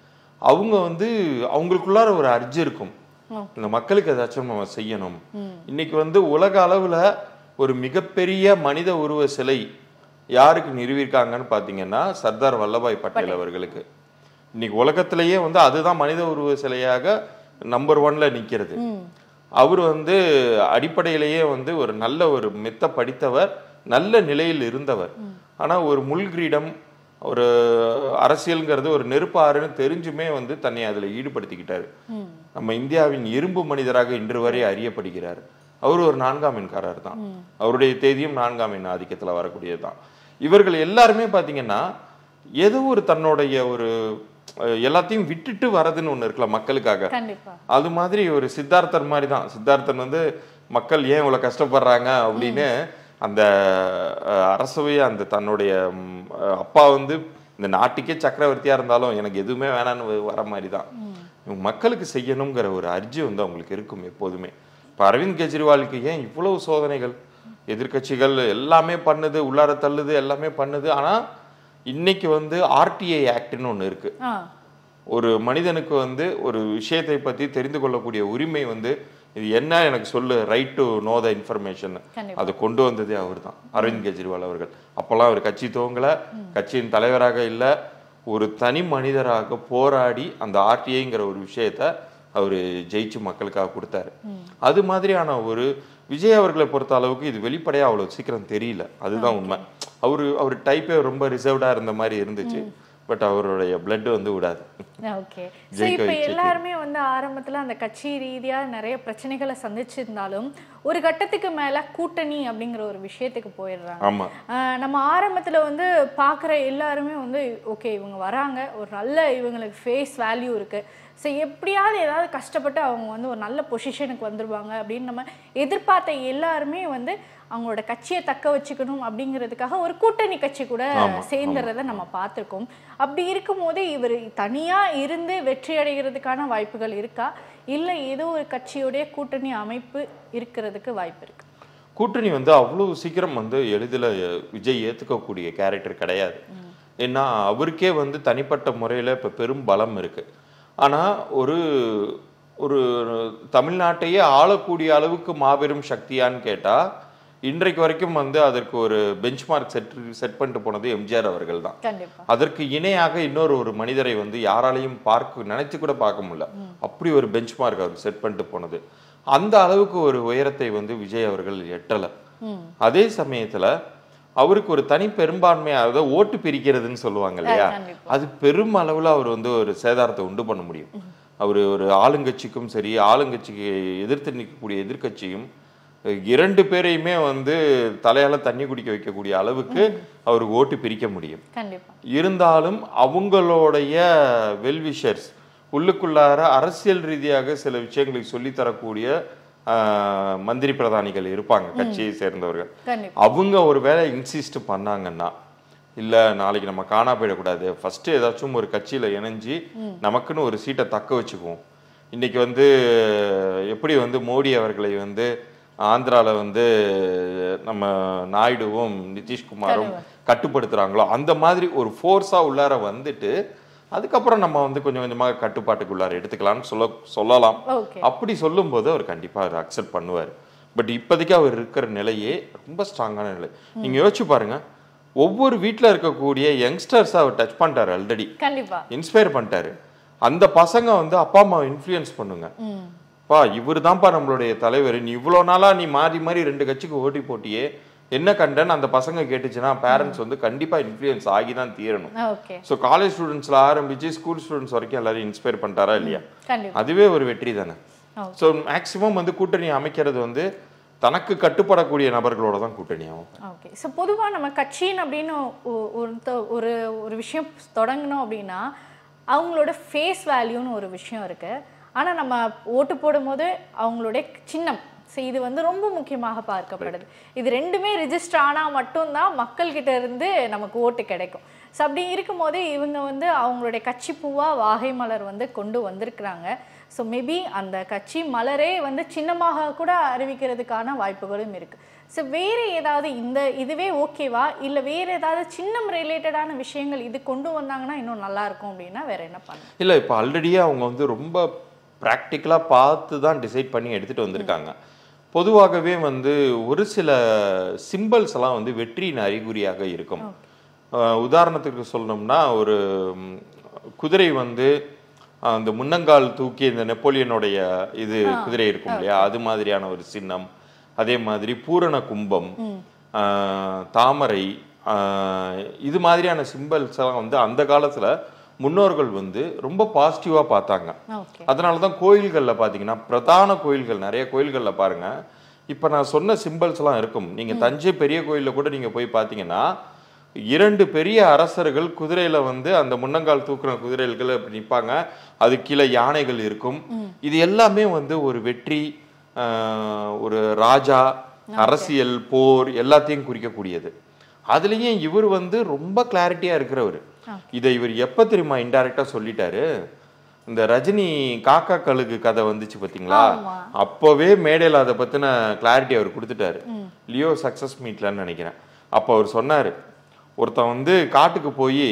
அவங்க வந்து அவங்களுக்குள்ளார ஒரு அர்ஜி இருக்கும் இந்த மக்களுக்கு ஏதாச்சும் நம்ம செய்யணும் இன்னைக்கு வந்து உலக அளவுல ஒரு மிகப்பெரிய மனித உருவ சிலை யாருக்கு நிறுவியிருக்காங்கன்னு பார்த்தீங்கன்னா சர்தார் வல்லபாய் பட்டேல் அவர்களுக்கு இன்னைக்கு உலகத்திலேயே வந்து அதுதான் மனித உருவ சிலையாக நம்பர் ஒன்ல நிக்கிறது அவர் வந்து அடிப்படையிலேயே வந்து ஒரு நல்ல ஒரு மெத்த படித்தவர் நல்ல நிலையில் இருந்தவர் ஆனா ஒரு முள்கிரீடம் ஒரு அரசியல்ங்கிறது ஒரு நெருப்பாறுன்னு தெரிஞ்சுமே வந்து தன்னை அதுல ஈடுபடுத்திக்கிட்டாரு நம்ம இந்தியாவின் இரும்பு மனிதராக இன்று வரை அறியப்படுகிறார் அவர் ஒரு நான்காம் எண்காரர் தான் அவருடைய தேதியும் நான்காம் எண் ஆதிக்கத்துல வரக்கூடியது தான் இவர்கள் எல்லாருமே பாத்தீங்கன்னா ஏதோ ஒரு தன்னுடைய ஒரு அஹ், எல்லாத்தையும் விட்டுட்டு வரதுன்னு ஒண்ணு இருக்குல்ல மக்களுக்காக கண்டிப்பா அது மாதிரி ஒரு சித்தார்த்தர் மாதிரி தான் சித்தார்த்தன் வந்து மக்கள் ஏன் இவ்வளவு கஷ்டப்படுறாங்க அப்படின்னு அந்த அஹ், அரசவையை அந்த தன்னுடைய ம், அஹ், அப்பா வந்து இந்த நாட்டுக்கே சக்கரவர்த்தியா இருந்தாலும் எனக்கு எதுவுமே வேணான்னு வ- வர மாதிரி தான் இவங்க மக்களுக்கு செய்யணுங்கிற ஒரு அர்ஜி வந்து அவங்களுக்கு இருக்கும் எப்போதுமே இப்போ அரவிந்த் கெஜ்ரிவாலுக்கு ஏன் இவ்வளவு சோதனைகள் எதிர்க்கட்சிகள் எல்லாமே பண்ணுது உள்ளார தள்ளுது எல்லாமே பண்ணுது ஆனா இன்னைக்கு வந்து ஆர்டிஐ ஆக்ட்னு ஒண்ணு இருக்கு ஆ ஒரு மனிதனுக்கு வந்து ஒரு விஷயத்தை பத்தி தெரிந்து கொள்ளக்கூடிய உரிமை வந்து இது என்ன எனக்கு சொல்லு right to know the information கண்டிப்பா. அதை கொண்டு வந்ததே அவர்தான் அரவிந்த் கெஜ்ரிவால் அவர்கள் அப்பெல்லாம் அவர் கட்சி துவங்கல கட்சியின் தலைவராக இல்ல ஒரு தனி மனிதராக போராடி அந்த ஆர்டிஐங்கிற ஒரு விஷயத்த அவர் ஜெயிச்சு மக்களுக்காக கொடுத்தாரு அது மாதிரியான ஒரு விஜய் அவர்களை பொறுத்த அளவுக்கு இது வெளிப்படையா அவ்வளவு சீக்கிரம் தெரியல அதுதான் உண்மை அவரு அவர் டைப்பே ரொம்ப ரிசர்வ்டா இருந்த மாதிரி இருந்துச்சு பட் அவருடைய blood வந்து விடாது ஓகே ஸோ ஜெயிக்க இப்போ வச்சு எல்லாருமே வந்து ஆரம்பத்துல அந்த கட்சி ரீதியா நிறைய பிரச்சனைகளை சந்திச்சிருந்தாலும் ஒரு கட்டத்துக்கு மேல கூட்டணி அப்படிங்கிற ஒரு விஷயத்துக்கு போயிடுறாங்க ஆமா ஆஹ் நம்ம ஆரம்பத்துல வந்து பார்க்குற எல்லாருமே வந்து ஓகே இவங்க வராங்க ஒரு நல்ல இவங்களுக்கு ஃபேஸ் வேல்யூ இருக்கு ஸோ எப்படியாவது ஏதாவது கஷ்டப்பட்டு அவங்க வந்து ஒரு நல்ல பொசிஷனுக்கு வந்துருவாங்க அப்படின்னு நம்ம எதிர்பார்த்த எல்லாருமே வந்து அவங்களோட கட்சியை தக்க வச்சுக்கணும் அப்படிங்கிறதுக்காக ஒரு கூட்டணி கட்சி கூட சேர்ந்துறத நம்ம பார்த்துருக்கோம் அப்படி இருக்கும்போது இவர் தனியா இருந்து வெற்றி அடைகிறதுக்கான வாய்ப்புகள் இருக்கா இல்லை ஏதோ ஒரு கட்சியுடைய கூட்டணி அமைப்பு இருக்கிறதுக்கு வாய்ப்பு இருக்கு கூட்டணி வந்து அவ்வளவு சீக்கிரம் வந்து எளிதில் விஜய் ஏற்றுக்கக்கூடிய கேரக்டர் கிடையாது ஏன்னா அவருக்கே வந்து தனிப்பட்ட முறையில் இப்போ பெரும் பலம் இருக்கு ஆனால் ஒரு ஒரு தமிழ்நாட்டையே ஆளக்கூடிய அளவுக்கு மாபெரும் சக்தியான்னு கேட்டால் இன்றைக்கு வரைக்கும் வந்து அதற்கு ஒரு பெஞ்ச்மார்க் செட் செட் பண்ணிட்டு போனது எம்ஜிஆர் அவர்கள் தான் கண்டிப்பா அதற்கு இணையாக இன்னொரு ஒரு மனிதரை வந்து யாராலையும் பார்க்க நினைச்சு கூட பார்க்க முடியல அப்படி ஒரு பெஞ்ச்மார்க் அவர் செட் பண்ணிட்டு போனது அந்த அளவுக்கு ஒரு உயரத்தை வந்து விஜய் அவர்கள் எட்டல அதே சமயத்துல அவருக்கு ஒரு தனி பெரும்பான்மை அதாவது ஓட்டு பிரிக்கிறதுன்னு சொல்லுவாங்க இல்லையா கண்டிப்பா. அது பெரும் அளவுல அவர் வந்து ஒரு சேதாரத்தை உண்டு பண்ண முடியும் அவர் ஒரு ஆளுங்கட்சிக்கும் சரி ஆளுங்கட்சிக்கு எதிர்த்து நிற்கக்கூடிய எதிர்க்கட்சியும் இரண்டு பேரையுமே வந்து தலையால தண்ணி குடிக்க வைக்கக்கூடிய அளவுக்கு அவருக்கு ஓட்டு பிரிக்க முடியும் கண்டிப்பா இருந்தாலும் அவங்களுடைய வெல்விஷர்ஸ் உள்ளுக்குள்ளார அரசியல் ரீதியாக சில விஷயங்களை சொல்லித் தரக்கூடிய ஆஹ், மந்திரி பிரதானிகள் இருப்பாங்க கட்சியை சேர்ந்தவர்கள் கண்டிப்பா அவங்க ஒரு வேளை இன்சிஸ்ட் பண்ணாங்கன்னா இல்ல நாளைக்கு நம்ம காணா போயிடக்கூடாது ஃபர்ஸ்ட் ஏதாச்சும் ஒரு கட்சியில இணைஞ்சு நமக்குன்னு ஒரு சீட்டை தக்க வச்சுக்குவோம் இன்னைக்கு வந்து எப்படி வந்து மோடி அவர்களை வந்து ஆந்திரால வந்து நம்ம நாயுடுவும் நிதிஷ்குமாரும் கட்டுப்படுத்துறாங்களோ அந்த மாதிரி ஒரு ஃபோர்ஸா உள்ளார வந்துட்டு அதுக்கப்புறம் நம்ம வந்து கொஞ்சம் கொஞ்சமாக கட்டுப்பாட்டுக்குள்ளார எடுத்துக்கலாம்னு சொல்ல சொல்லலாம் ஓகே அப்படி சொல்லும்போது அவர் கண்டிப்பா அதை அக்செப்ட் பண்ணுவார் பட் இப்போதைக்கு அவர் இருக்கிற நிலையே ரொம்ப ஸ்ட்ராங்கான நிலை நீங்க யோசிச்சு பாருங்க ஒவ்வொரு வீட்ல இருக்கக்கூடிய யங்ஸ்டர்ஸ் அவர் டச் பண்ணிட்டாரு ஆல்ரெடி கண்டிப்பா இன்ஸ்பயர் பண்ணிட்டாரு அந்த பசங்க வந்து அப்பா அம்மாவை இன்ஃப்ளூயன்ஸ் பண்ணுங்க ம் பா இவர் தான்ப்பா நம்மளுடைய தலைவர் நீ இவ்வளோ நாளா நீ மாறி மாறி ரெண்டு கட்சிக்கு ஓட்டி போட்டியே என்ன கண்டன் அந்த பசங்க கேட்டுச்சுன்னா பேரண்ட்ஸ் வந்து கண்டிப்பா இன்ஃப்ளூயன்ஸ் ஆகி தான் தீரணும் ஓகே ஸோ காலேஜ் ஸ்டூடெண்ட்ஸ்ல ஆரம்பிச்சு ஸ்கூல் ஸ்டூடெண்ட்ஸ் வரைக்கும் எல்லாரும் இன்ஸ்பயர் பண்ணிட்டாரா இல்லையா கண்டிப்பா அதுவே ஒரு வெற்றி தானே Okay. ஸோ மேக்சிமம் வந்து கூட்டணி அமைக்கிறது வந்து தனக்கு கட்டுப்படக்கூடிய நபர்களோட தான் கூட்டணி ஆகும் ஓகே ஸோ பொதுவாக நம்ம கட்சின்னு அப்படின்னு ஒ- ஒருத்த ஒரு ஒரு விஷயம் தொடங்கினோம் அப்படின்னா அவங்களோட ஃபேஸ் வேல்யூன்னு ஒரு விஷயம் இருக்கு ஆனால் நம்ம ஓட்டு போடும்போது அவங்களுடைய சின்னம் ஸோ இது வந்து ரொம்ப முக்கியமாக பார்க்கப்படுது இது ரெண்டுமே ரிஜிஸ்டர் ஆனால் மட்டும்தான் மக்கள்கிட்ட இருந்து நமக்கு ஓட்டு கிடைக்கும் ஸோ அப்படி இருக்கும்போது இவங்க வந்து அவங்களுடைய கட்சி பூவா வாகை மலர் வந்து கொண்டு வந்திருக்கிறாங்க ஸோ மேபி அந்த கட்சி மலரே வந்து சின்னமாக கூட அறிவிக்கிறதுக்கான வாய்ப்புகளும் இருக்கு ஸோ வேறு ஏதாவது இந்த இதுவே ஓகேவா இல்லை வேறு ஏதாவது சின்னம் ரிலேட்டடான விஷயங்கள் இது கொண்டு வந்தாங்கன்னா இன்னும் நல்லா இருக்கும் அப்படின்னா வேற என்ன பண்ணலாம் இல்லை இப்போ ஆல்ரெடியே அவங்க வந்து ரொம்ப ப்ராக்டிக்கலாக பார்த்து தான் டிசைட் பண்ணி எடுத்துகிட்டு வந்திருக்காங்க பொதுவாகவே வந்து ஒரு சில சிம்பிள்ஸ் எல்லாம் வந்து வெற்றியின் அறிகுறியாக இருக்கும் அஹ் உதாரணத்துக்கு சொல்லணும்னா ஒரு ம், குதிரை வந்து அந்த முன்னங்கால் தூக்கி இந்த நெப்போலியனுடைய இது குதிரை இருக்கும் இல்லையா அது மாதிரியான ஒரு சின்னம் அதே மாதிரி பூரண கும்பம் ஆஹ், தாமரை ஆஹ், இது மாதிரியான சிம்பிள்ஸ் எல்லாம் வந்து அந்த காலத்துல முன்னோர்கள் வந்து ரொம்ப பாசிட்டிவா பார்த்தாங்க ஓகே அதனால தான் கோயில்களில் பார்த்தீங்கன்னா பிரதான கோயில்கள் நிறைய கோயில்களில் பாருங்க இப்போ நான் சொன்ன சிம்பிள்ஸ் எல்லாம் இருக்கும் நீங்க தஞ்சை பெரிய கோயிலில் கூட நீங்க போய் பார்த்தீங்கன்னா இரண்டு பெரிய அரசர்கள் குதிரையில வந்து அந்த முன்னங்கால் தூக்குற குதிரைகள் அப்படி நிற்பாங்க அது கீழே யானைகள் இருக்கும் இது எல்லாமே வந்து ஒரு வெற்றி ஆஹ், ஒரு ராஜா அரசியல் போர் எல்லாத்தையும் குறிக்கக்கூடியது அதுலயும் இவர் வந்து ரொம்ப கிளாரிட்டியா இருக்கிறவர் இதை இவர் எப்ப தெரியுமா இன்டைரக்டா சொல்லிட்டாரு இந்த ரஜினி காக்கா கழுகு கதை வந்துச்சு பாத்தீங்களா ஆமா. அப்பவே மேடையில அதை பத்தின கிளாரிட்டி அவர் கொடுத்துட்டாரு லியோ சக்சஸ் மீட்லன்னு நினைக்கிறேன் அப்போ அவர் சொன்னாரு ஒருத்தன் வந்து காட்டுக்கு போய்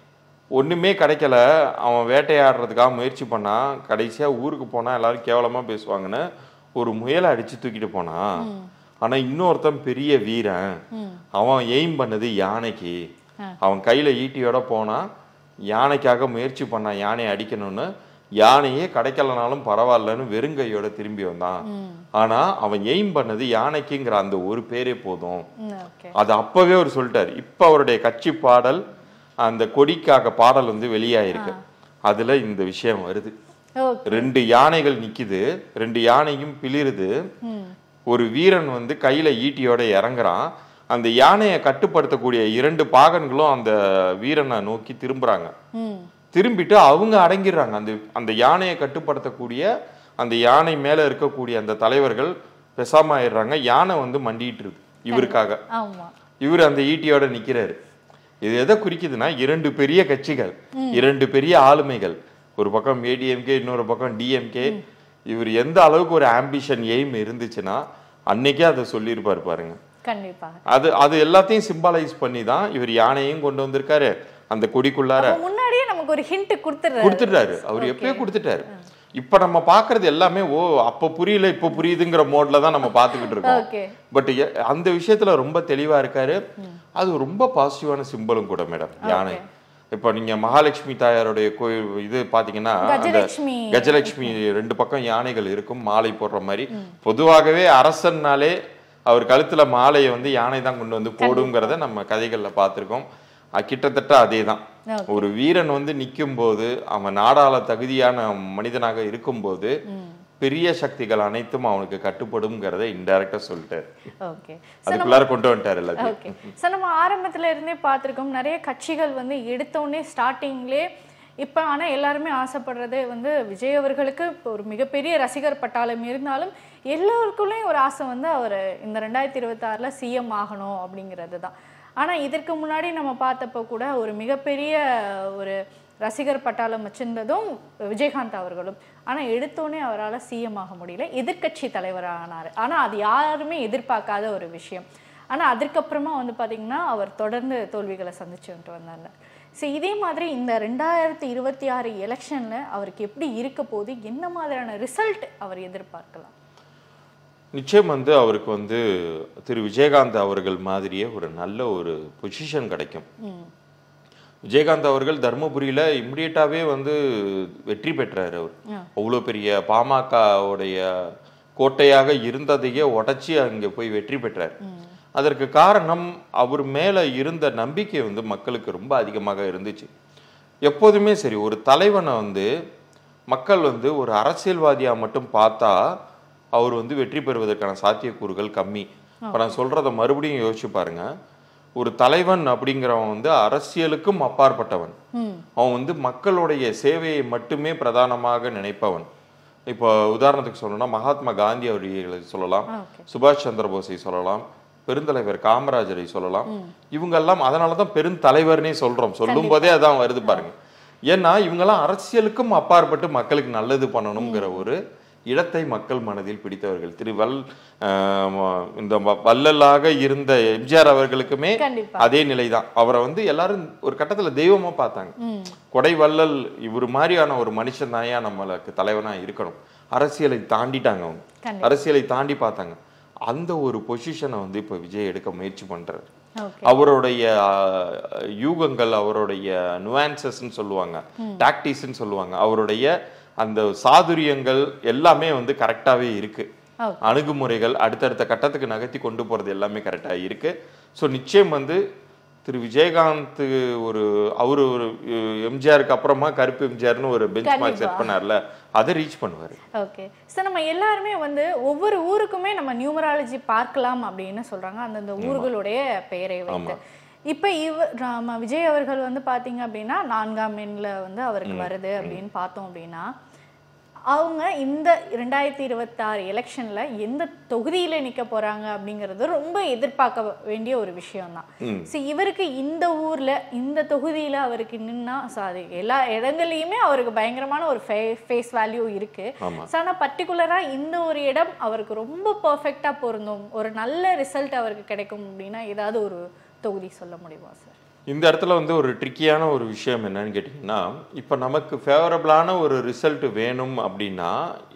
ஒண்ணுமே கிடைக்கல அவன் வேட்டையாடுறதுக்காக முயற்சி பண்ணான் கடைசியா ஊருக்கு போனா எல்லாரும் கேவலமா பேசுவாங்கன்னு ஒரு முயலை அடிச்சு தூக்கிட்டு போனான் ஆனா இன்னொருத்தன் பெரிய வீரன் அவன் எய்ம் பண்ணது யானைக்கு அவன் கையில ஈட்டியோட போனா யானைக்காக முயற்சி பண்ணான் யானையை அடிக்கணும்னு யானையே கிடைக்கலனாலும் பரவாயில்லன்னு வெறுங்கையோட திரும்பி வந்தான் ஆனா அவன் எய்ம் பண்ணது யானைக்குங்கிற அந்த ஒரு பேரே போதும் ஓகே அது அப்பவே அவர் சொல்லிட்டாரு இப்ப அவருடைய கட்சி பாடல் அந்த கொடிக்காக பாடல் வந்து வெளியாயிருக்கு அதுல இந்த விஷயம் வருது ஓகே ரெண்டு யானைகள் நிக்குது ரெண்டு யானையும் பிளிருது ஒரு வீரன் வந்து கையில ஈட்டியோட இறங்குறான் அந்த யானையை கட்டுப்படுத்தக்கூடிய இரண்டு பாகன்களும் அந்த வீரனை நோக்கி திரும்புறாங்க ம் திரும்பிட்டு அவங்க அடங்கிடுறாங்க அந்த அந்த யானையை கட்டுப்படுத்தக்கூடிய அந்த யானை மேல இருக்கக்கூடிய அந்த தலைவர்கள் பெசாம ஆயிடுறாங்க யானை வந்து மண்டிட்டு இருக்கு இவருக்காக ஆமா இவர் அந்த ஈட்டியோட நிக்கிறாரு இது எதை குறிக்குதுன்னா இரண்டு பெரிய கட்சிகள் இரண்டு பெரிய ஆளுமைகள் ஒரு பக்கம் ஏடிஎம்கே இன்னொரு பக்கம் டிஎம்கே இவர் எந்த அளவுக்கு ஒரு ஆம்பிஷன் எய்ம் இருந்துச்சுன்னா அன்னைக்கே அதை சொல்லியிருப்பாரு பாருங்க கண்டிப்பாக அது அது எல்லாத்தையும் சிம்பாலைஸ் பண்ணி தான் இவர் யானையும் கொண்டு வந்திருக்காரு அந்த கொடிக்குள்ளார அப்ப முன்னாடியே நமக்கு ஒரு ஹிண்ட் கொடுத்துறாரு கொடுத்துட்டாரு அவர் எப்பயோ கொடுத்துட்டாரு இப்ப நம்ம பாக்குறது எல்லாமே ஓ அப்ப புரியல இப்ப புரியுதுங்கிற மோட்ல தான் நம்ம பாத்துக்கிட்டு இருக்கோம் ஓகே பட் அந்த விஷயத்துல ரொம்ப தெளிவா இருக்காரு அது ரொம்ப பாசிட்டிவான சிம்பலும் கூட மேடம் யானை இப்ப நீங்க மகாலட்சுமி தாயாருடைய கோயில் இது பாத்தீங்கன்னா அந்த கஜலட்சுமி கஜலட்சுமி ரெண்டு பக்கம் யானைகள் இருக்கும் மாலை போடுற மாதிரி பொதுவாகவே அரசன்னாலே அவர் கழுத்துல மாலையை வந்து யானை தான் கொண்டு வந்து போடுங்கிறத நம்ம கதைகள்ல பார்த்திருக்கோம் அஹ் கிட்டத்தட்ட அதே தான் Okay. ஒரு வீரன் வந்து நிற்கும் போது அவன் நாடாள தகுதியான மனிதனாக இருக்கும்போது பெரிய சக்திகள் அனைத்தும் அவனுக்கு கட்டுப்படும்ங்கிறத இன்டைரக்டா சொல்லிட்டாரு ஓகே அதுக்குள்ளார கொண்டு வந்துட்டாரு எல்லாத்தையும் ஓகே சார் நம்ம ஆரம்பத்துல இருந்தே பார்த்துருக்கோம் நிறைய கட்சிகள் வந்து எடுத்தோடனே ஸ்டார்டிங்லே இப்போ ஆனால் எல்லாருமே ஆசைப்படுறது வந்து விஜய் அவர்களுக்கு இப்போ ஒரு மிகப்பெரிய ரசிகர் பட்டாளம் இருந்தாலும் எல்லோருக்குள்ளேயும் ஒரு ஆசை வந்து அவர் இந்த ரெண்டாயிரத்தி இருபத்தாறில் சிஎம் ஆகணும் அப்படிங்கிறது தான் ஆனால் இதற்கு முன்னாடி நம்ம பார்த்தப்போ கூட ஒரு மிகப்பெரிய ஒரு ரசிகர் பட்டாளம் வச்சிருந்ததும் விஜயகாந்த் அவர்களும் ஆனால் எடுத்தோடனே அவரால் சிஎம் ஆக முடியல எதிர்க்கட்சி தலைவரானார் ஆனால் அது யாருமே எதிர்பார்க்காத ஒரு விஷயம் ஆனால் அதற்கப்புறமா வந்து பார்த்தீங்கன்னா அவர் தொடர்ந்து தோல்விகளை சந்திச்சுட்டு வந்தாங்க ஸோ இதே மாதிரி இந்த ரெண்டாயிரத்தி இருபத்தி ஆறு எலெக்ஷனில் அவருக்கு எப்படி இருக்க போகுது என்ன மாதிரியான ரிசல்ட் அவர் எதிர்பார்க்கலாம் நிச்சயம் வந்து அவருக்கு வந்து திரு விஜயகாந்த் அவர்கள் மாதிரியே ஒரு நல்ல ஒரு பொசிஷன் கிடைக்கும் விஜயகாந்த் அவர்கள் தர்மபுரியில இம்மிடியட்டாவே வந்து வெற்றி பெற்றார் அவர் அவ்வளோ பெரிய பாமகவுடைய கோட்டையாக இருந்ததையே உடைச்சி அங்கே போய் வெற்றி பெற்றார் அதற்கு காரணம் அவர் மேல இருந்த நம்பிக்கை வந்து மக்களுக்கு ரொம்ப அதிகமாக இருந்துச்சு எப்போதுமே சரி ஒரு தலைவனை வந்து மக்கள் வந்து ஒரு அரசியல்வாதியா மட்டும் பார்த்தா அவர் வந்து வெற்றி பெறுவதற்கான சாத்தியக்கூறுகள் கம்மி இப்போ நான் சொல்றத மறுபடியும் யோசிச்சு பாருங்க ஒரு தலைவன் அப்படிங்கிறவன் வந்து அரசியலுக்கும் அப்பாற்பட்டவன் அவன் வந்து மக்களுடைய சேவையை மட்டுமே பிரதானமாக நினைப்பவன் இப்போ உதாரணத்துக்கு சொல்லணும்னா மகாத்மா காந்தி அவர்களை சொல்லலாம் ஓகே சுபாஷ் சந்திர போஸை சொல்லலாம் பெருந்தலைவர் காமராஜரை சொல்லலாம் இவங்கெல்லாம் அதனால தான் பெருந்தலைவர்னே சொல்றோம் சொல்லும் போதே அதான் வருது பாருங்க ஏன்னா இவங்கெல்லாம் அரசியலுக்கும் அப்பாற்பட்டு மக்களுக்கு நல்லது பண்ணணுங்கிற ஒரு இடத்தை மக்கள் மனதில் பிடித்தவர்கள் திரு வல் ஆஹ் இந்த வ- வள்ளலாக இருந்த எம்ஜிஆர் அவர்களுக்குமே கண்டிப்பா அதே நிலைதான் அவரை வந்து எல்லாரும் ஒரு கட்டத்துல தெய்வமா பார்த்தாங்க கொடை வள்ளல் இவர் மாதிரியான ஒரு மனுஷன் தாயா நம்மளுக்கு தலைவனா இருக்கணும் அரசியலை தாண்டிட்டாங்க அவங்க கண்டிப்பா. அரசியலை தாண்டி பார்த்தாங்க அந்த ஒரு பொசிஷனை வந்து இப்ப விஜய் எடுக்க முயற்சி பண்றாரு ஓகே அவருடைய ஆஹ், யூகங்கள் அவருடைய நுவான்சஸ்ன்னு சொல்லுவாங்க டாக்டிஸ்ன்னு சொல்லுவாங்க அவருடைய அந்த சாதுரியங்கள் எல்லாமே வந்து கரெக்டாவே இருக்கு Okay. அணுகுமுறைகள் அடுத்தடுத்த கட்டத்துக்கு நகர்த்தி கொண்டு போறது எல்லாமே கரெக்டா இருக்கு ஸோ நிச்சயம் வந்து திரு விஜயகாந்த் ஒரு அவரு ஒரு எம்ஜிஆருக்கு அப்புறமா கருப்பு எம்ஜிஆர்னு ஒரு பெஞ்ச் மார்க் செட் பண்ணார்ல அதை ரீச் பண்ணுவாரு ஓகே சார் நம்ம எல்லாருமே வந்து ஒவ்வொரு ஊருக்குமே நம்ம நியூமராலஜி பார்க்கலாம் அப்படின்னு சொல்றாங்க அந்தந்த ஊர்களுடைய பெயரை வைத்து இப்போ இவ நம்ம விஜய் அவர்கள் வந்து பார்த்தீங்க அப்படின்னா நான்காம் எண்ணில் வந்து அவருக்கு வருது அப்படின்னு பார்த்தோம் அப்படின்னா அவங்க இந்த ரெண்டாயிரத்தி இருபத்தாறு எலெக்ஷன்ல எந்த தொகுதியில நிக்க போறாங்க அப்படிங்கிறது ரொம்ப எதிர்பார்க்க வேண்டிய ஒரு விஷயம் தான் சரி இவருக்கு இந்த ஊர்ல இந்த தொகுதியில அவருக்கு நின்னா so அது எல்லா இடங்கள்லயுமே அவருக்கு பயங்கரமான ஒரு ஃபேஸ் வேல்யூ இருக்கு ஆமா. So, ஆனா பர்டிகுலரா இந்த ஒரு இடம் அவருக்கு ரொம்ப பர்ஃபெக்டா பொருந்தும் ஒரு நல்ல ரிசல்ட் அவருக்கு கிடைக்கும் அப்படின்னா ஏதாவது ஒரு தொகுதி சொல்ல முடியுமா சார் இந்த இடத்துல வந்து ஒரு ட்ரிக்கியான ஒரு விஷயம் என்னன்னு கேட்டிங்கன்னா இப்போ நமக்கு ஃபேவரபிளான ஒரு ரிசல்ட் வேணும் அப்படின்னா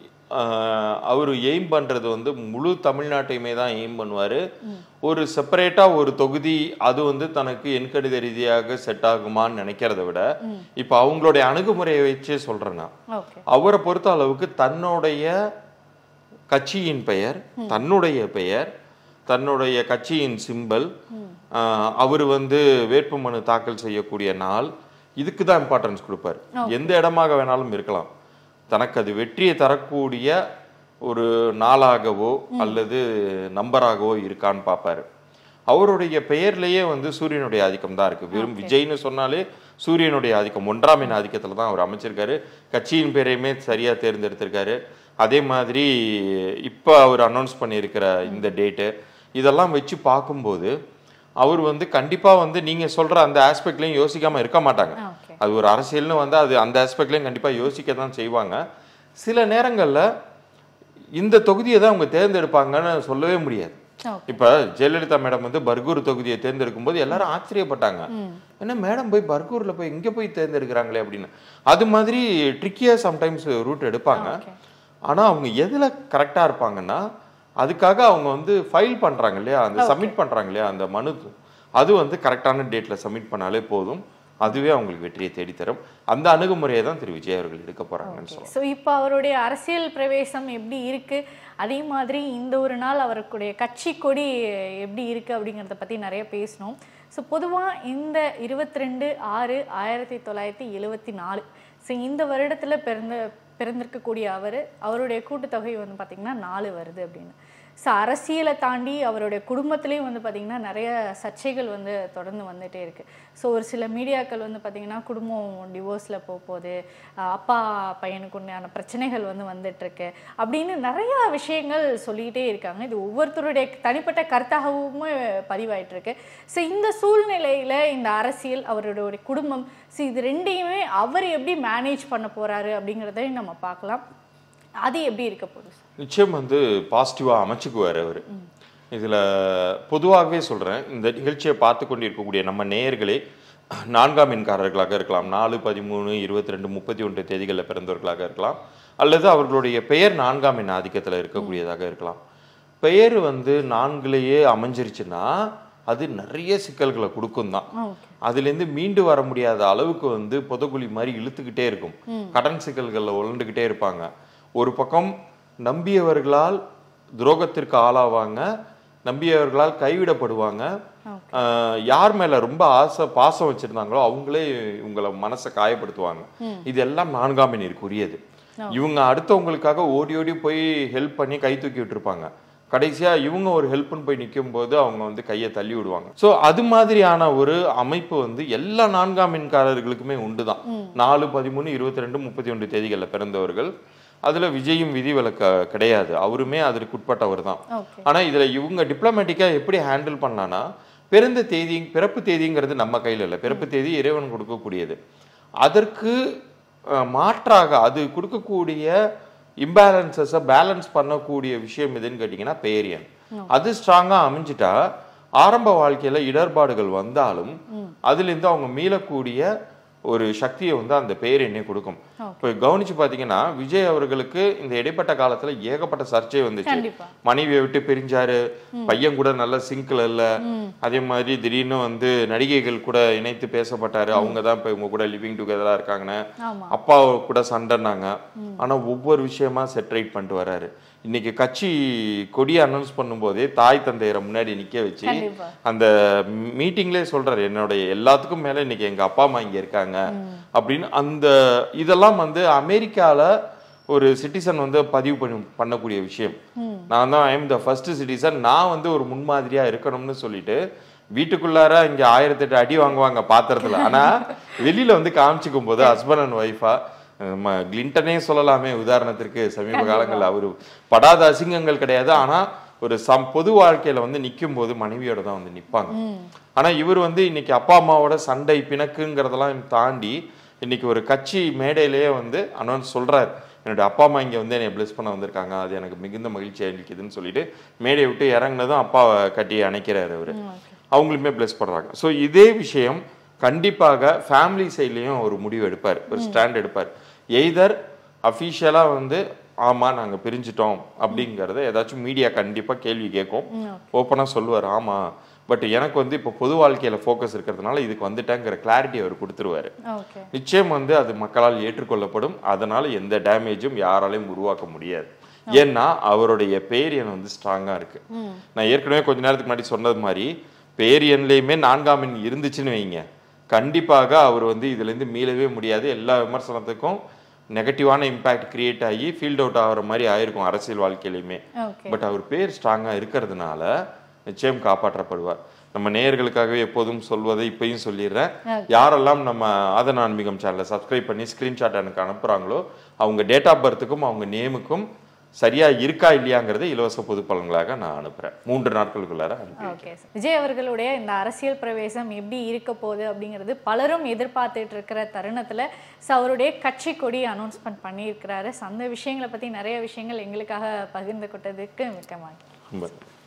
அவர் எய்ம் பண்ணுறது வந்து முழு தமிழ்நாட்டையுமே தான் எய்ம் பண்ணுவார் ஒரு செப்பரேட்டாக ஒரு தொகுதி அது வந்து தனக்கு எண்கணித ரீதியாக செட் ஆகுமான்னு நினைக்கிறத விட இப்போ அவங்களுடைய அணுகுமுறையை வச்சே சொல்கிறேன் நான் ஓகே அவரை பொறுத்த அளவுக்கு தன்னுடைய கட்சியின் பெயர் தன்னுடைய பெயர் தன்னுடைய கட்சியின் சிம்பல் அவர் வந்து வேட்புமனு தாக்கல் செய்யக்கூடிய நாள் இதுக்கு தான் இம்பார்ட்டன்ஸ் கொடுப்பார் எந்த இடமாக வேணாலும் இருக்கலாம் தனக்கு அது வெற்றியை தரக்கூடிய ஒரு நாளாகவோ அல்லது நம்பராகவோ இருக்கான்னு பார்ப்பாரு அவருடைய பெயர்லயே வந்து சூரியனுடைய ஆதிக்கம் தான் இருக்கு வெறும் விஜய்னு சொன்னாலே சூரியனுடைய ஆதிக்கம் ஒன்றாம் எண் ஆதிக்கத்துல தான் அவர் அமைச்சிருக்காரு கட்சியின் பேரையுமே சரியா தேர்ந்தெடுத்திருக்காரு அதே மாதிரி இப்போ அவர் அனௌன்ஸ் பண்ணியிருக்கிற இந்த டேட்டு இதெல்லாம் வச்சு பார்க்கும்போது அவர் வந்து கண்டிப்பா வந்து நீங்க சொல்ற அந்த ஆஸ்பெக்ட்லயும் யோசிக்காம இருக்க மாட்டாங்க ஓகே அது ஒரு அரசியல்னு வந்து அது அந்த ஆஸ்பெக்ட்லயும் கண்டிப்பா யோசிக்க தான் செய்வாங்க சில நேரங்கள்ல இந்த தொகுதியை தான் அவங்க தேர்ந்தெடுப்பாங்கன்னு சொல்லவே முடியாது ஓகே இப்ப ஜெயலலிதா மேடம் வந்து பர்கூர் தொகுதியை தேர்ந்தெடுக்கும் போது எல்லாரும் ஆச்சரியப்பட்டாங்க என்ன மேடம் போய் பர்கூர்ல போய் இங்க போய் தேர்ந்தெடுக்கிறாங்களே அப்படின்னு அது மாதிரி ட்ரிக்கியா சம்டைம்ஸ் ரூட் எடுப்பாங்க ஓகே ஆனா அவங்க எதுல கரெக்டா இருப்பாங்கன்னா அதுக்காக அவங்க வந்து ஃபைல் பண்றாங்க இல்லையா அந்த சப்மிட் பண்றாங்க இல்லையா அந்த மனு அது வந்து கரெக்டான டேட்ல சப்மிட் பண்ணாலே போதும் அதுவே அவங்களுக்கு வெற்றியை தேடித்தரும் அந்த அணுகுமுறையை தான் திரு விஜய் அவர்கள் எடுக்க போறாங்கன்னு சொல்லலாம் ஸோ இப்போ அவருடைய அரசியல் பிரவேசம் எப்படி இருக்கு அதே மாதிரி இந்த ஒரு நாள் அவருடைய கட்சி கொடி எப்படி இருக்கு அப்படிங்கிறத பத்தி நிறைய பேசணும் ஸோ பொதுவாக இந்த இருபத்தி ரெண்டு ஆறு ஆயிரத்தி தொள்ளாயிரத்தி எழுவத்தி நாலு ஸோ இந்த வருடத்துல பிறந்த பிறந்திருக்கக்கூடிய அவர் அவருடைய கூட்டுத்தொகை வந்து பார்த்திங்கன்னா நாலு வருது அப்படின்னு ஸோ அரசியலை தாண்டி அவருடைய குடும்பத்திலையும் வந்து பார்த்திங்கன்னா நிறைய சர்ச்சைகள் வந்து தொடர்ந்து வந்துட்டே இருக்கு ஸோ ஒரு சில மீடியாக்கள் வந்து பார்த்திங்கன்னா குடும்பம் டிவோர்ஸில் போக போகுது அஹ் அப்பா பையனுக்கு உண்டான பிரச்சனைகள் வந்து வந்துட்டு இருக்கு அப்படின்னு நிறைய விஷயங்கள் சொல்லிக்கிட்டே இருக்காங்க இது ஒவ்வொருத்தருடைய தனிப்பட்ட கருத்தாகவும் பதிவாயிட்டு இருக்கு ஸோ இந்த சூழ்நிலையில இந்த அரசியல் அவருடைய குடும்பம் ஸோ இது ரெண்டையுமே அவர் எப்படி மேனேஜ் பண்ண போறாரு அப்படிங்கிறதையும் நம்ம பார்க்கலாம் அது எப்படி இருக்க போகுது சார் நிச்சயம் வந்து பாசிட்டிவா அமைச்சுக்குவார் அவர் இதுல பொதுவாகவே சொல்றேன் இந்த நிகழ்ச்சியை பார்த்து கொண்டிருக்கக்கூடிய நம்ம நேயர்களே நான்காம் மின்காரர்களாக இருக்கலாம் நாலு பதிமூணு இருபத்தி ரெண்டு முப்பத்தி ஒன்று தேதிகளில் பிறந்தவர்களாக இருக்கலாம் அல்லது அவர்களுடைய பெயர் நான்காம் எண் ஆதிக்கத்தில் இருக்கக்கூடியதாக இருக்கலாம் பெயர் வந்து நான்குலேயே அமைஞ்சிருச்சுன்னா அது நிறைய சிக்கல்களை கொடுக்கும் தான் ஓகே அதுலேருந்து மீண்டு வர முடியாத அளவுக்கு வந்து புதகுழி மாதிரி இழுத்துக்கிட்டே இருக்கும் கடன் சிக்கல்களில் உழண்டுக்கிட்டே இருப்பாங்க ஒரு பக்கம் நம்பியவர்களால் துரோகத்திற்கு ஆளாவாங்க நம்பியவர்களால் கைவிடப்படுவாங்க ஆஹ் யார் மேல ரொம்ப ஆசை பாசம் வச்சிருந்தாங்களோ அவங்களே உங்களை மனசை காயப்படுத்துவாங்க இதெல்லாம் நான்காம் எண்ணிற்குரியது இவங்க அடுத்தவங்களுக்காக ஓடி ஓடி போய் ஹெல்ப் பண்ணி கை தூக்கி விட்டுருப்பாங்க கடைசியா இவங்க ஒரு ஹெல்ப்னு போய் நிற்கும் போது அவங்க வந்து கையை தள்ளி விடுவாங்க ஸோ அது மாதிரியான ஒரு அமைப்பு வந்து எல்லா நான்காம் மின்காரர்களுக்குமே உண்டு தான் நாலு பதிமூணு இருபத்தி ரெண்டு முப்பத்தி ஒன்று தேதிகளில் பிறந்தவர்கள் அதுல விஜயும் விதிவிலக்க கிடையாது அவருமே அதற்கு உட்பட்டவர் தான் ஓகே ஆனா இதுல இவங்க டிப்ளமேட்டிக்கா எப்படி ஹேண்டில் பண்ணலாம்னா பிறந்த தேதி பிறப்பு தேதிங்கிறது நம்ம கையில இல்லை பிறப்பு தேதி இறைவன் கொடுக்கக்கூடியது அதற்கு அஹ், மாற்றாக அது கொடுக்கக்கூடிய இம்பேலன்சஸை பேலன்ஸ் பண்ணக்கூடிய விஷயம் எதுன்னு கேட்டிங்கன்னா பேரியன் அது ஸ்ட்ராங்கா அமைஞ்சிட்டா ஆரம்ப வாழ்க்கையில இடர்பாடுகள் வந்தாலும் அதுலேருந்து அவங்க மீளக்கூடிய ஒரு சக்தியை வந்து அந்த பேரெண்ணே கொடுக்கும் இப்போ கவனிச்சு பாத்தீங்கன்னா விஜய் அவர்களுக்கு இந்த இடைப்பட்ட காலத்துல ஏகப்பட்ட சர்ச்சை வந்துச்சு கண்டிப்பா மனைவியை விட்டு பிரிஞ்சாரு பையன் கூட நல்ல சிங்க்ல இல்ல அதே மாதிரி திடீர்னு வந்து நடிகைகள் கூட இணைத்து பேசப்பட்டாரு அவங்க தான் இப்ப இவங்க கூட லிவிங் டுகெதரா இருக்காங்கன்னு ஆமா அப்பா கூட சண்டைனாங்க ஆனா ஒவ்வொரு விஷயமா செட்ரைட் பண்ணிட்டு வராரு இன்னைக்கு கட்சி கொடியை அனௌன்ஸ் பண்ணும்போதே தாய் தந்தையரை முன்னாடி நிக்க வச்சு கண்டிப்பா அந்த மீட்டிங்லேயே சொல்றாரு என்னுடைய எல்லாத்துக்கும் மேல இன்னைக்கு எங்க அப்பா அம்மா இங்க இருக்காங்க அப்படின்னு அந்த இதெல்லாம் வந்து அமெரிக்கால ஒரு சிட்டிசன் வந்து பதிவு பண்ணி பண்ணக்கூடிய விஷயம் நான் தான் ஐம் த ஃபர்ஸ்ட் சிட்டிசன் நான் வந்து ஒரு முன்மாதிரியா இருக்கணும்னு சொல்லிட்டு வீட்டுக்குள்ளார இங்க ஆயிரத்தெட்டு அடி வாங்குவாங்க பாத்திரத்துல ஆனா வெளியில வந்து காமிச்சுக்கும் போது ஹஸ்பண்ட் அண்ட் ஒய்ஃபா நம்ம கிளின்டனே சொல்லலாமே உதாரணத்திற்கு சமீப காலங்கள்ல அவரு படாத அசிங்கங்கள் கிடையாது ஆனா ஒரு சம் பொது வாழ்க்கையில வந்து நிற்கும் போது மனைவியோட தான் வந்து நிப்பாங்க ஆனா இவர் வந்து இன்னைக்கு அப்பா அம்மாவோட சண்டை பிணக்குங்கிறதெல்லாம் தாண்டி இன்னைக்கு ஒரு கட்சி மேடையிலேயே வந்து அனௌன்ஸ் சொல்றாரு என்னோட அப்பா அம்மா இங்க வந்து என்னை பிளஸ் பண்ண வந்திருக்காங்க அது எனக்கு மிகுந்த மகிழ்ச்சி அளிக்குதுன்னு சொல்லிட்டு மேடையை விட்டு இறங்குனதும் அப்பாவை கட்டி அணைக்கிறாரு அவரு அவங்களுமே பிளஸ் பண்றாங்க ஸோ இதே விஷயம் கண்டிப்பாக ஃபேமிலி சைட்லேயும் ஒரு முடிவு எடுப்பார் ஒரு ஸ்டாண்ட் எடுப்பார் எய்தர் அஃபீஷியலாக வந்து ஆமா நாங்க பிரிஞ்சிட்டோம் அப்படிங்கறத ஏதாச்சும் மீடியா கண்டிப்பா கேள்வி கேட்கும் ஓப்பனா சொல்லுவார் ஆமா பட் எனக்கு வந்து இப்போ பொது வாழ்க்கையில ஃபோக்கஸ் இருக்கிறதுனால இதுக்கு வந்துட்டேங்கிற கிளாரிட்டி அவர் கொடுத்துருவாரு ஓகே நிச்சயம் வந்து அது மக்களால் ஏற்றுக்கொள்ளப்படும் அதனால எந்த டேமேஜும் யாராலையும் உருவாக்க முடியாது ஏன்னா அவருடைய பேரியன் வந்து ஸ்ட்ராங்கா இருக்கு நான் ஏற்கனவே கொஞ்ச நேரத்துக்கு முன்னாடி சொன்னது மாதிரி பேரியன்லயுமே நான்காம் எண் இருந்துச்சுன்னு வைங்க கண்டிப்பாக அவர் வந்து இதுல இருந்து மீளவே முடியாது எல்லா விமர்சனத்துக்கும் நெகட்டிவான இம்பாக்ட் கிரியேட் ஆகி ஃபீல்ட் அவுட் ஆகிற மாதிரி ஆயிருக்கும் அரசியல் வாழ்க்கையிலுமே ஓகே பட் அவர் பேர் ஸ்ட்ராங்கா இருக்கிறதுனால நிச்சயம் காப்பாற்றப்படுவார் நம்ம நேயர்களுக்காகவே எப்போதும் சொல்வதை இப்பயும் சொல்லிடுறேன் யாரெல்லாம் நம்ம ஆதன ஆன்மீகம் சேனலை சப்ஸ்கிரைப் பண்ணி ஸ்கிரீன்ஷாட் எனக்கு அனுப்புறாங்களோ அவங்க டேட் ஆஃப் பர்த்துக்கும் அவங்க நேமுக்கும் சரியா இருக்கா இல்லையாங்கிறதை இலவச பொது பலன்களாக நான் அனுப்புறேன் மூன்று நாட்களுக்குள்ளார அனுப்பி ஓகே விஜய் அவர்களுடைய இந்த அரசியல் பிரவேசம் எப்படி இருக்க போகுது அப்படிங்கிறது பலரும் எதிர்பார்த்துட்டு இருக்கிற தருணத்துல ஸோ அவருடைய கட்சி கொடி அனௌன்ஸ்மெண்ட் பண்ணியிருக்கிறாரு So, அந்த விஷயங்களை பத்தி நிறைய விஷயங்கள் எங்களுக்காக பகிர்ந்து கொண்டதுக்கு மிக்க மகிழ்ச்சி ரொம்ப நன்றி.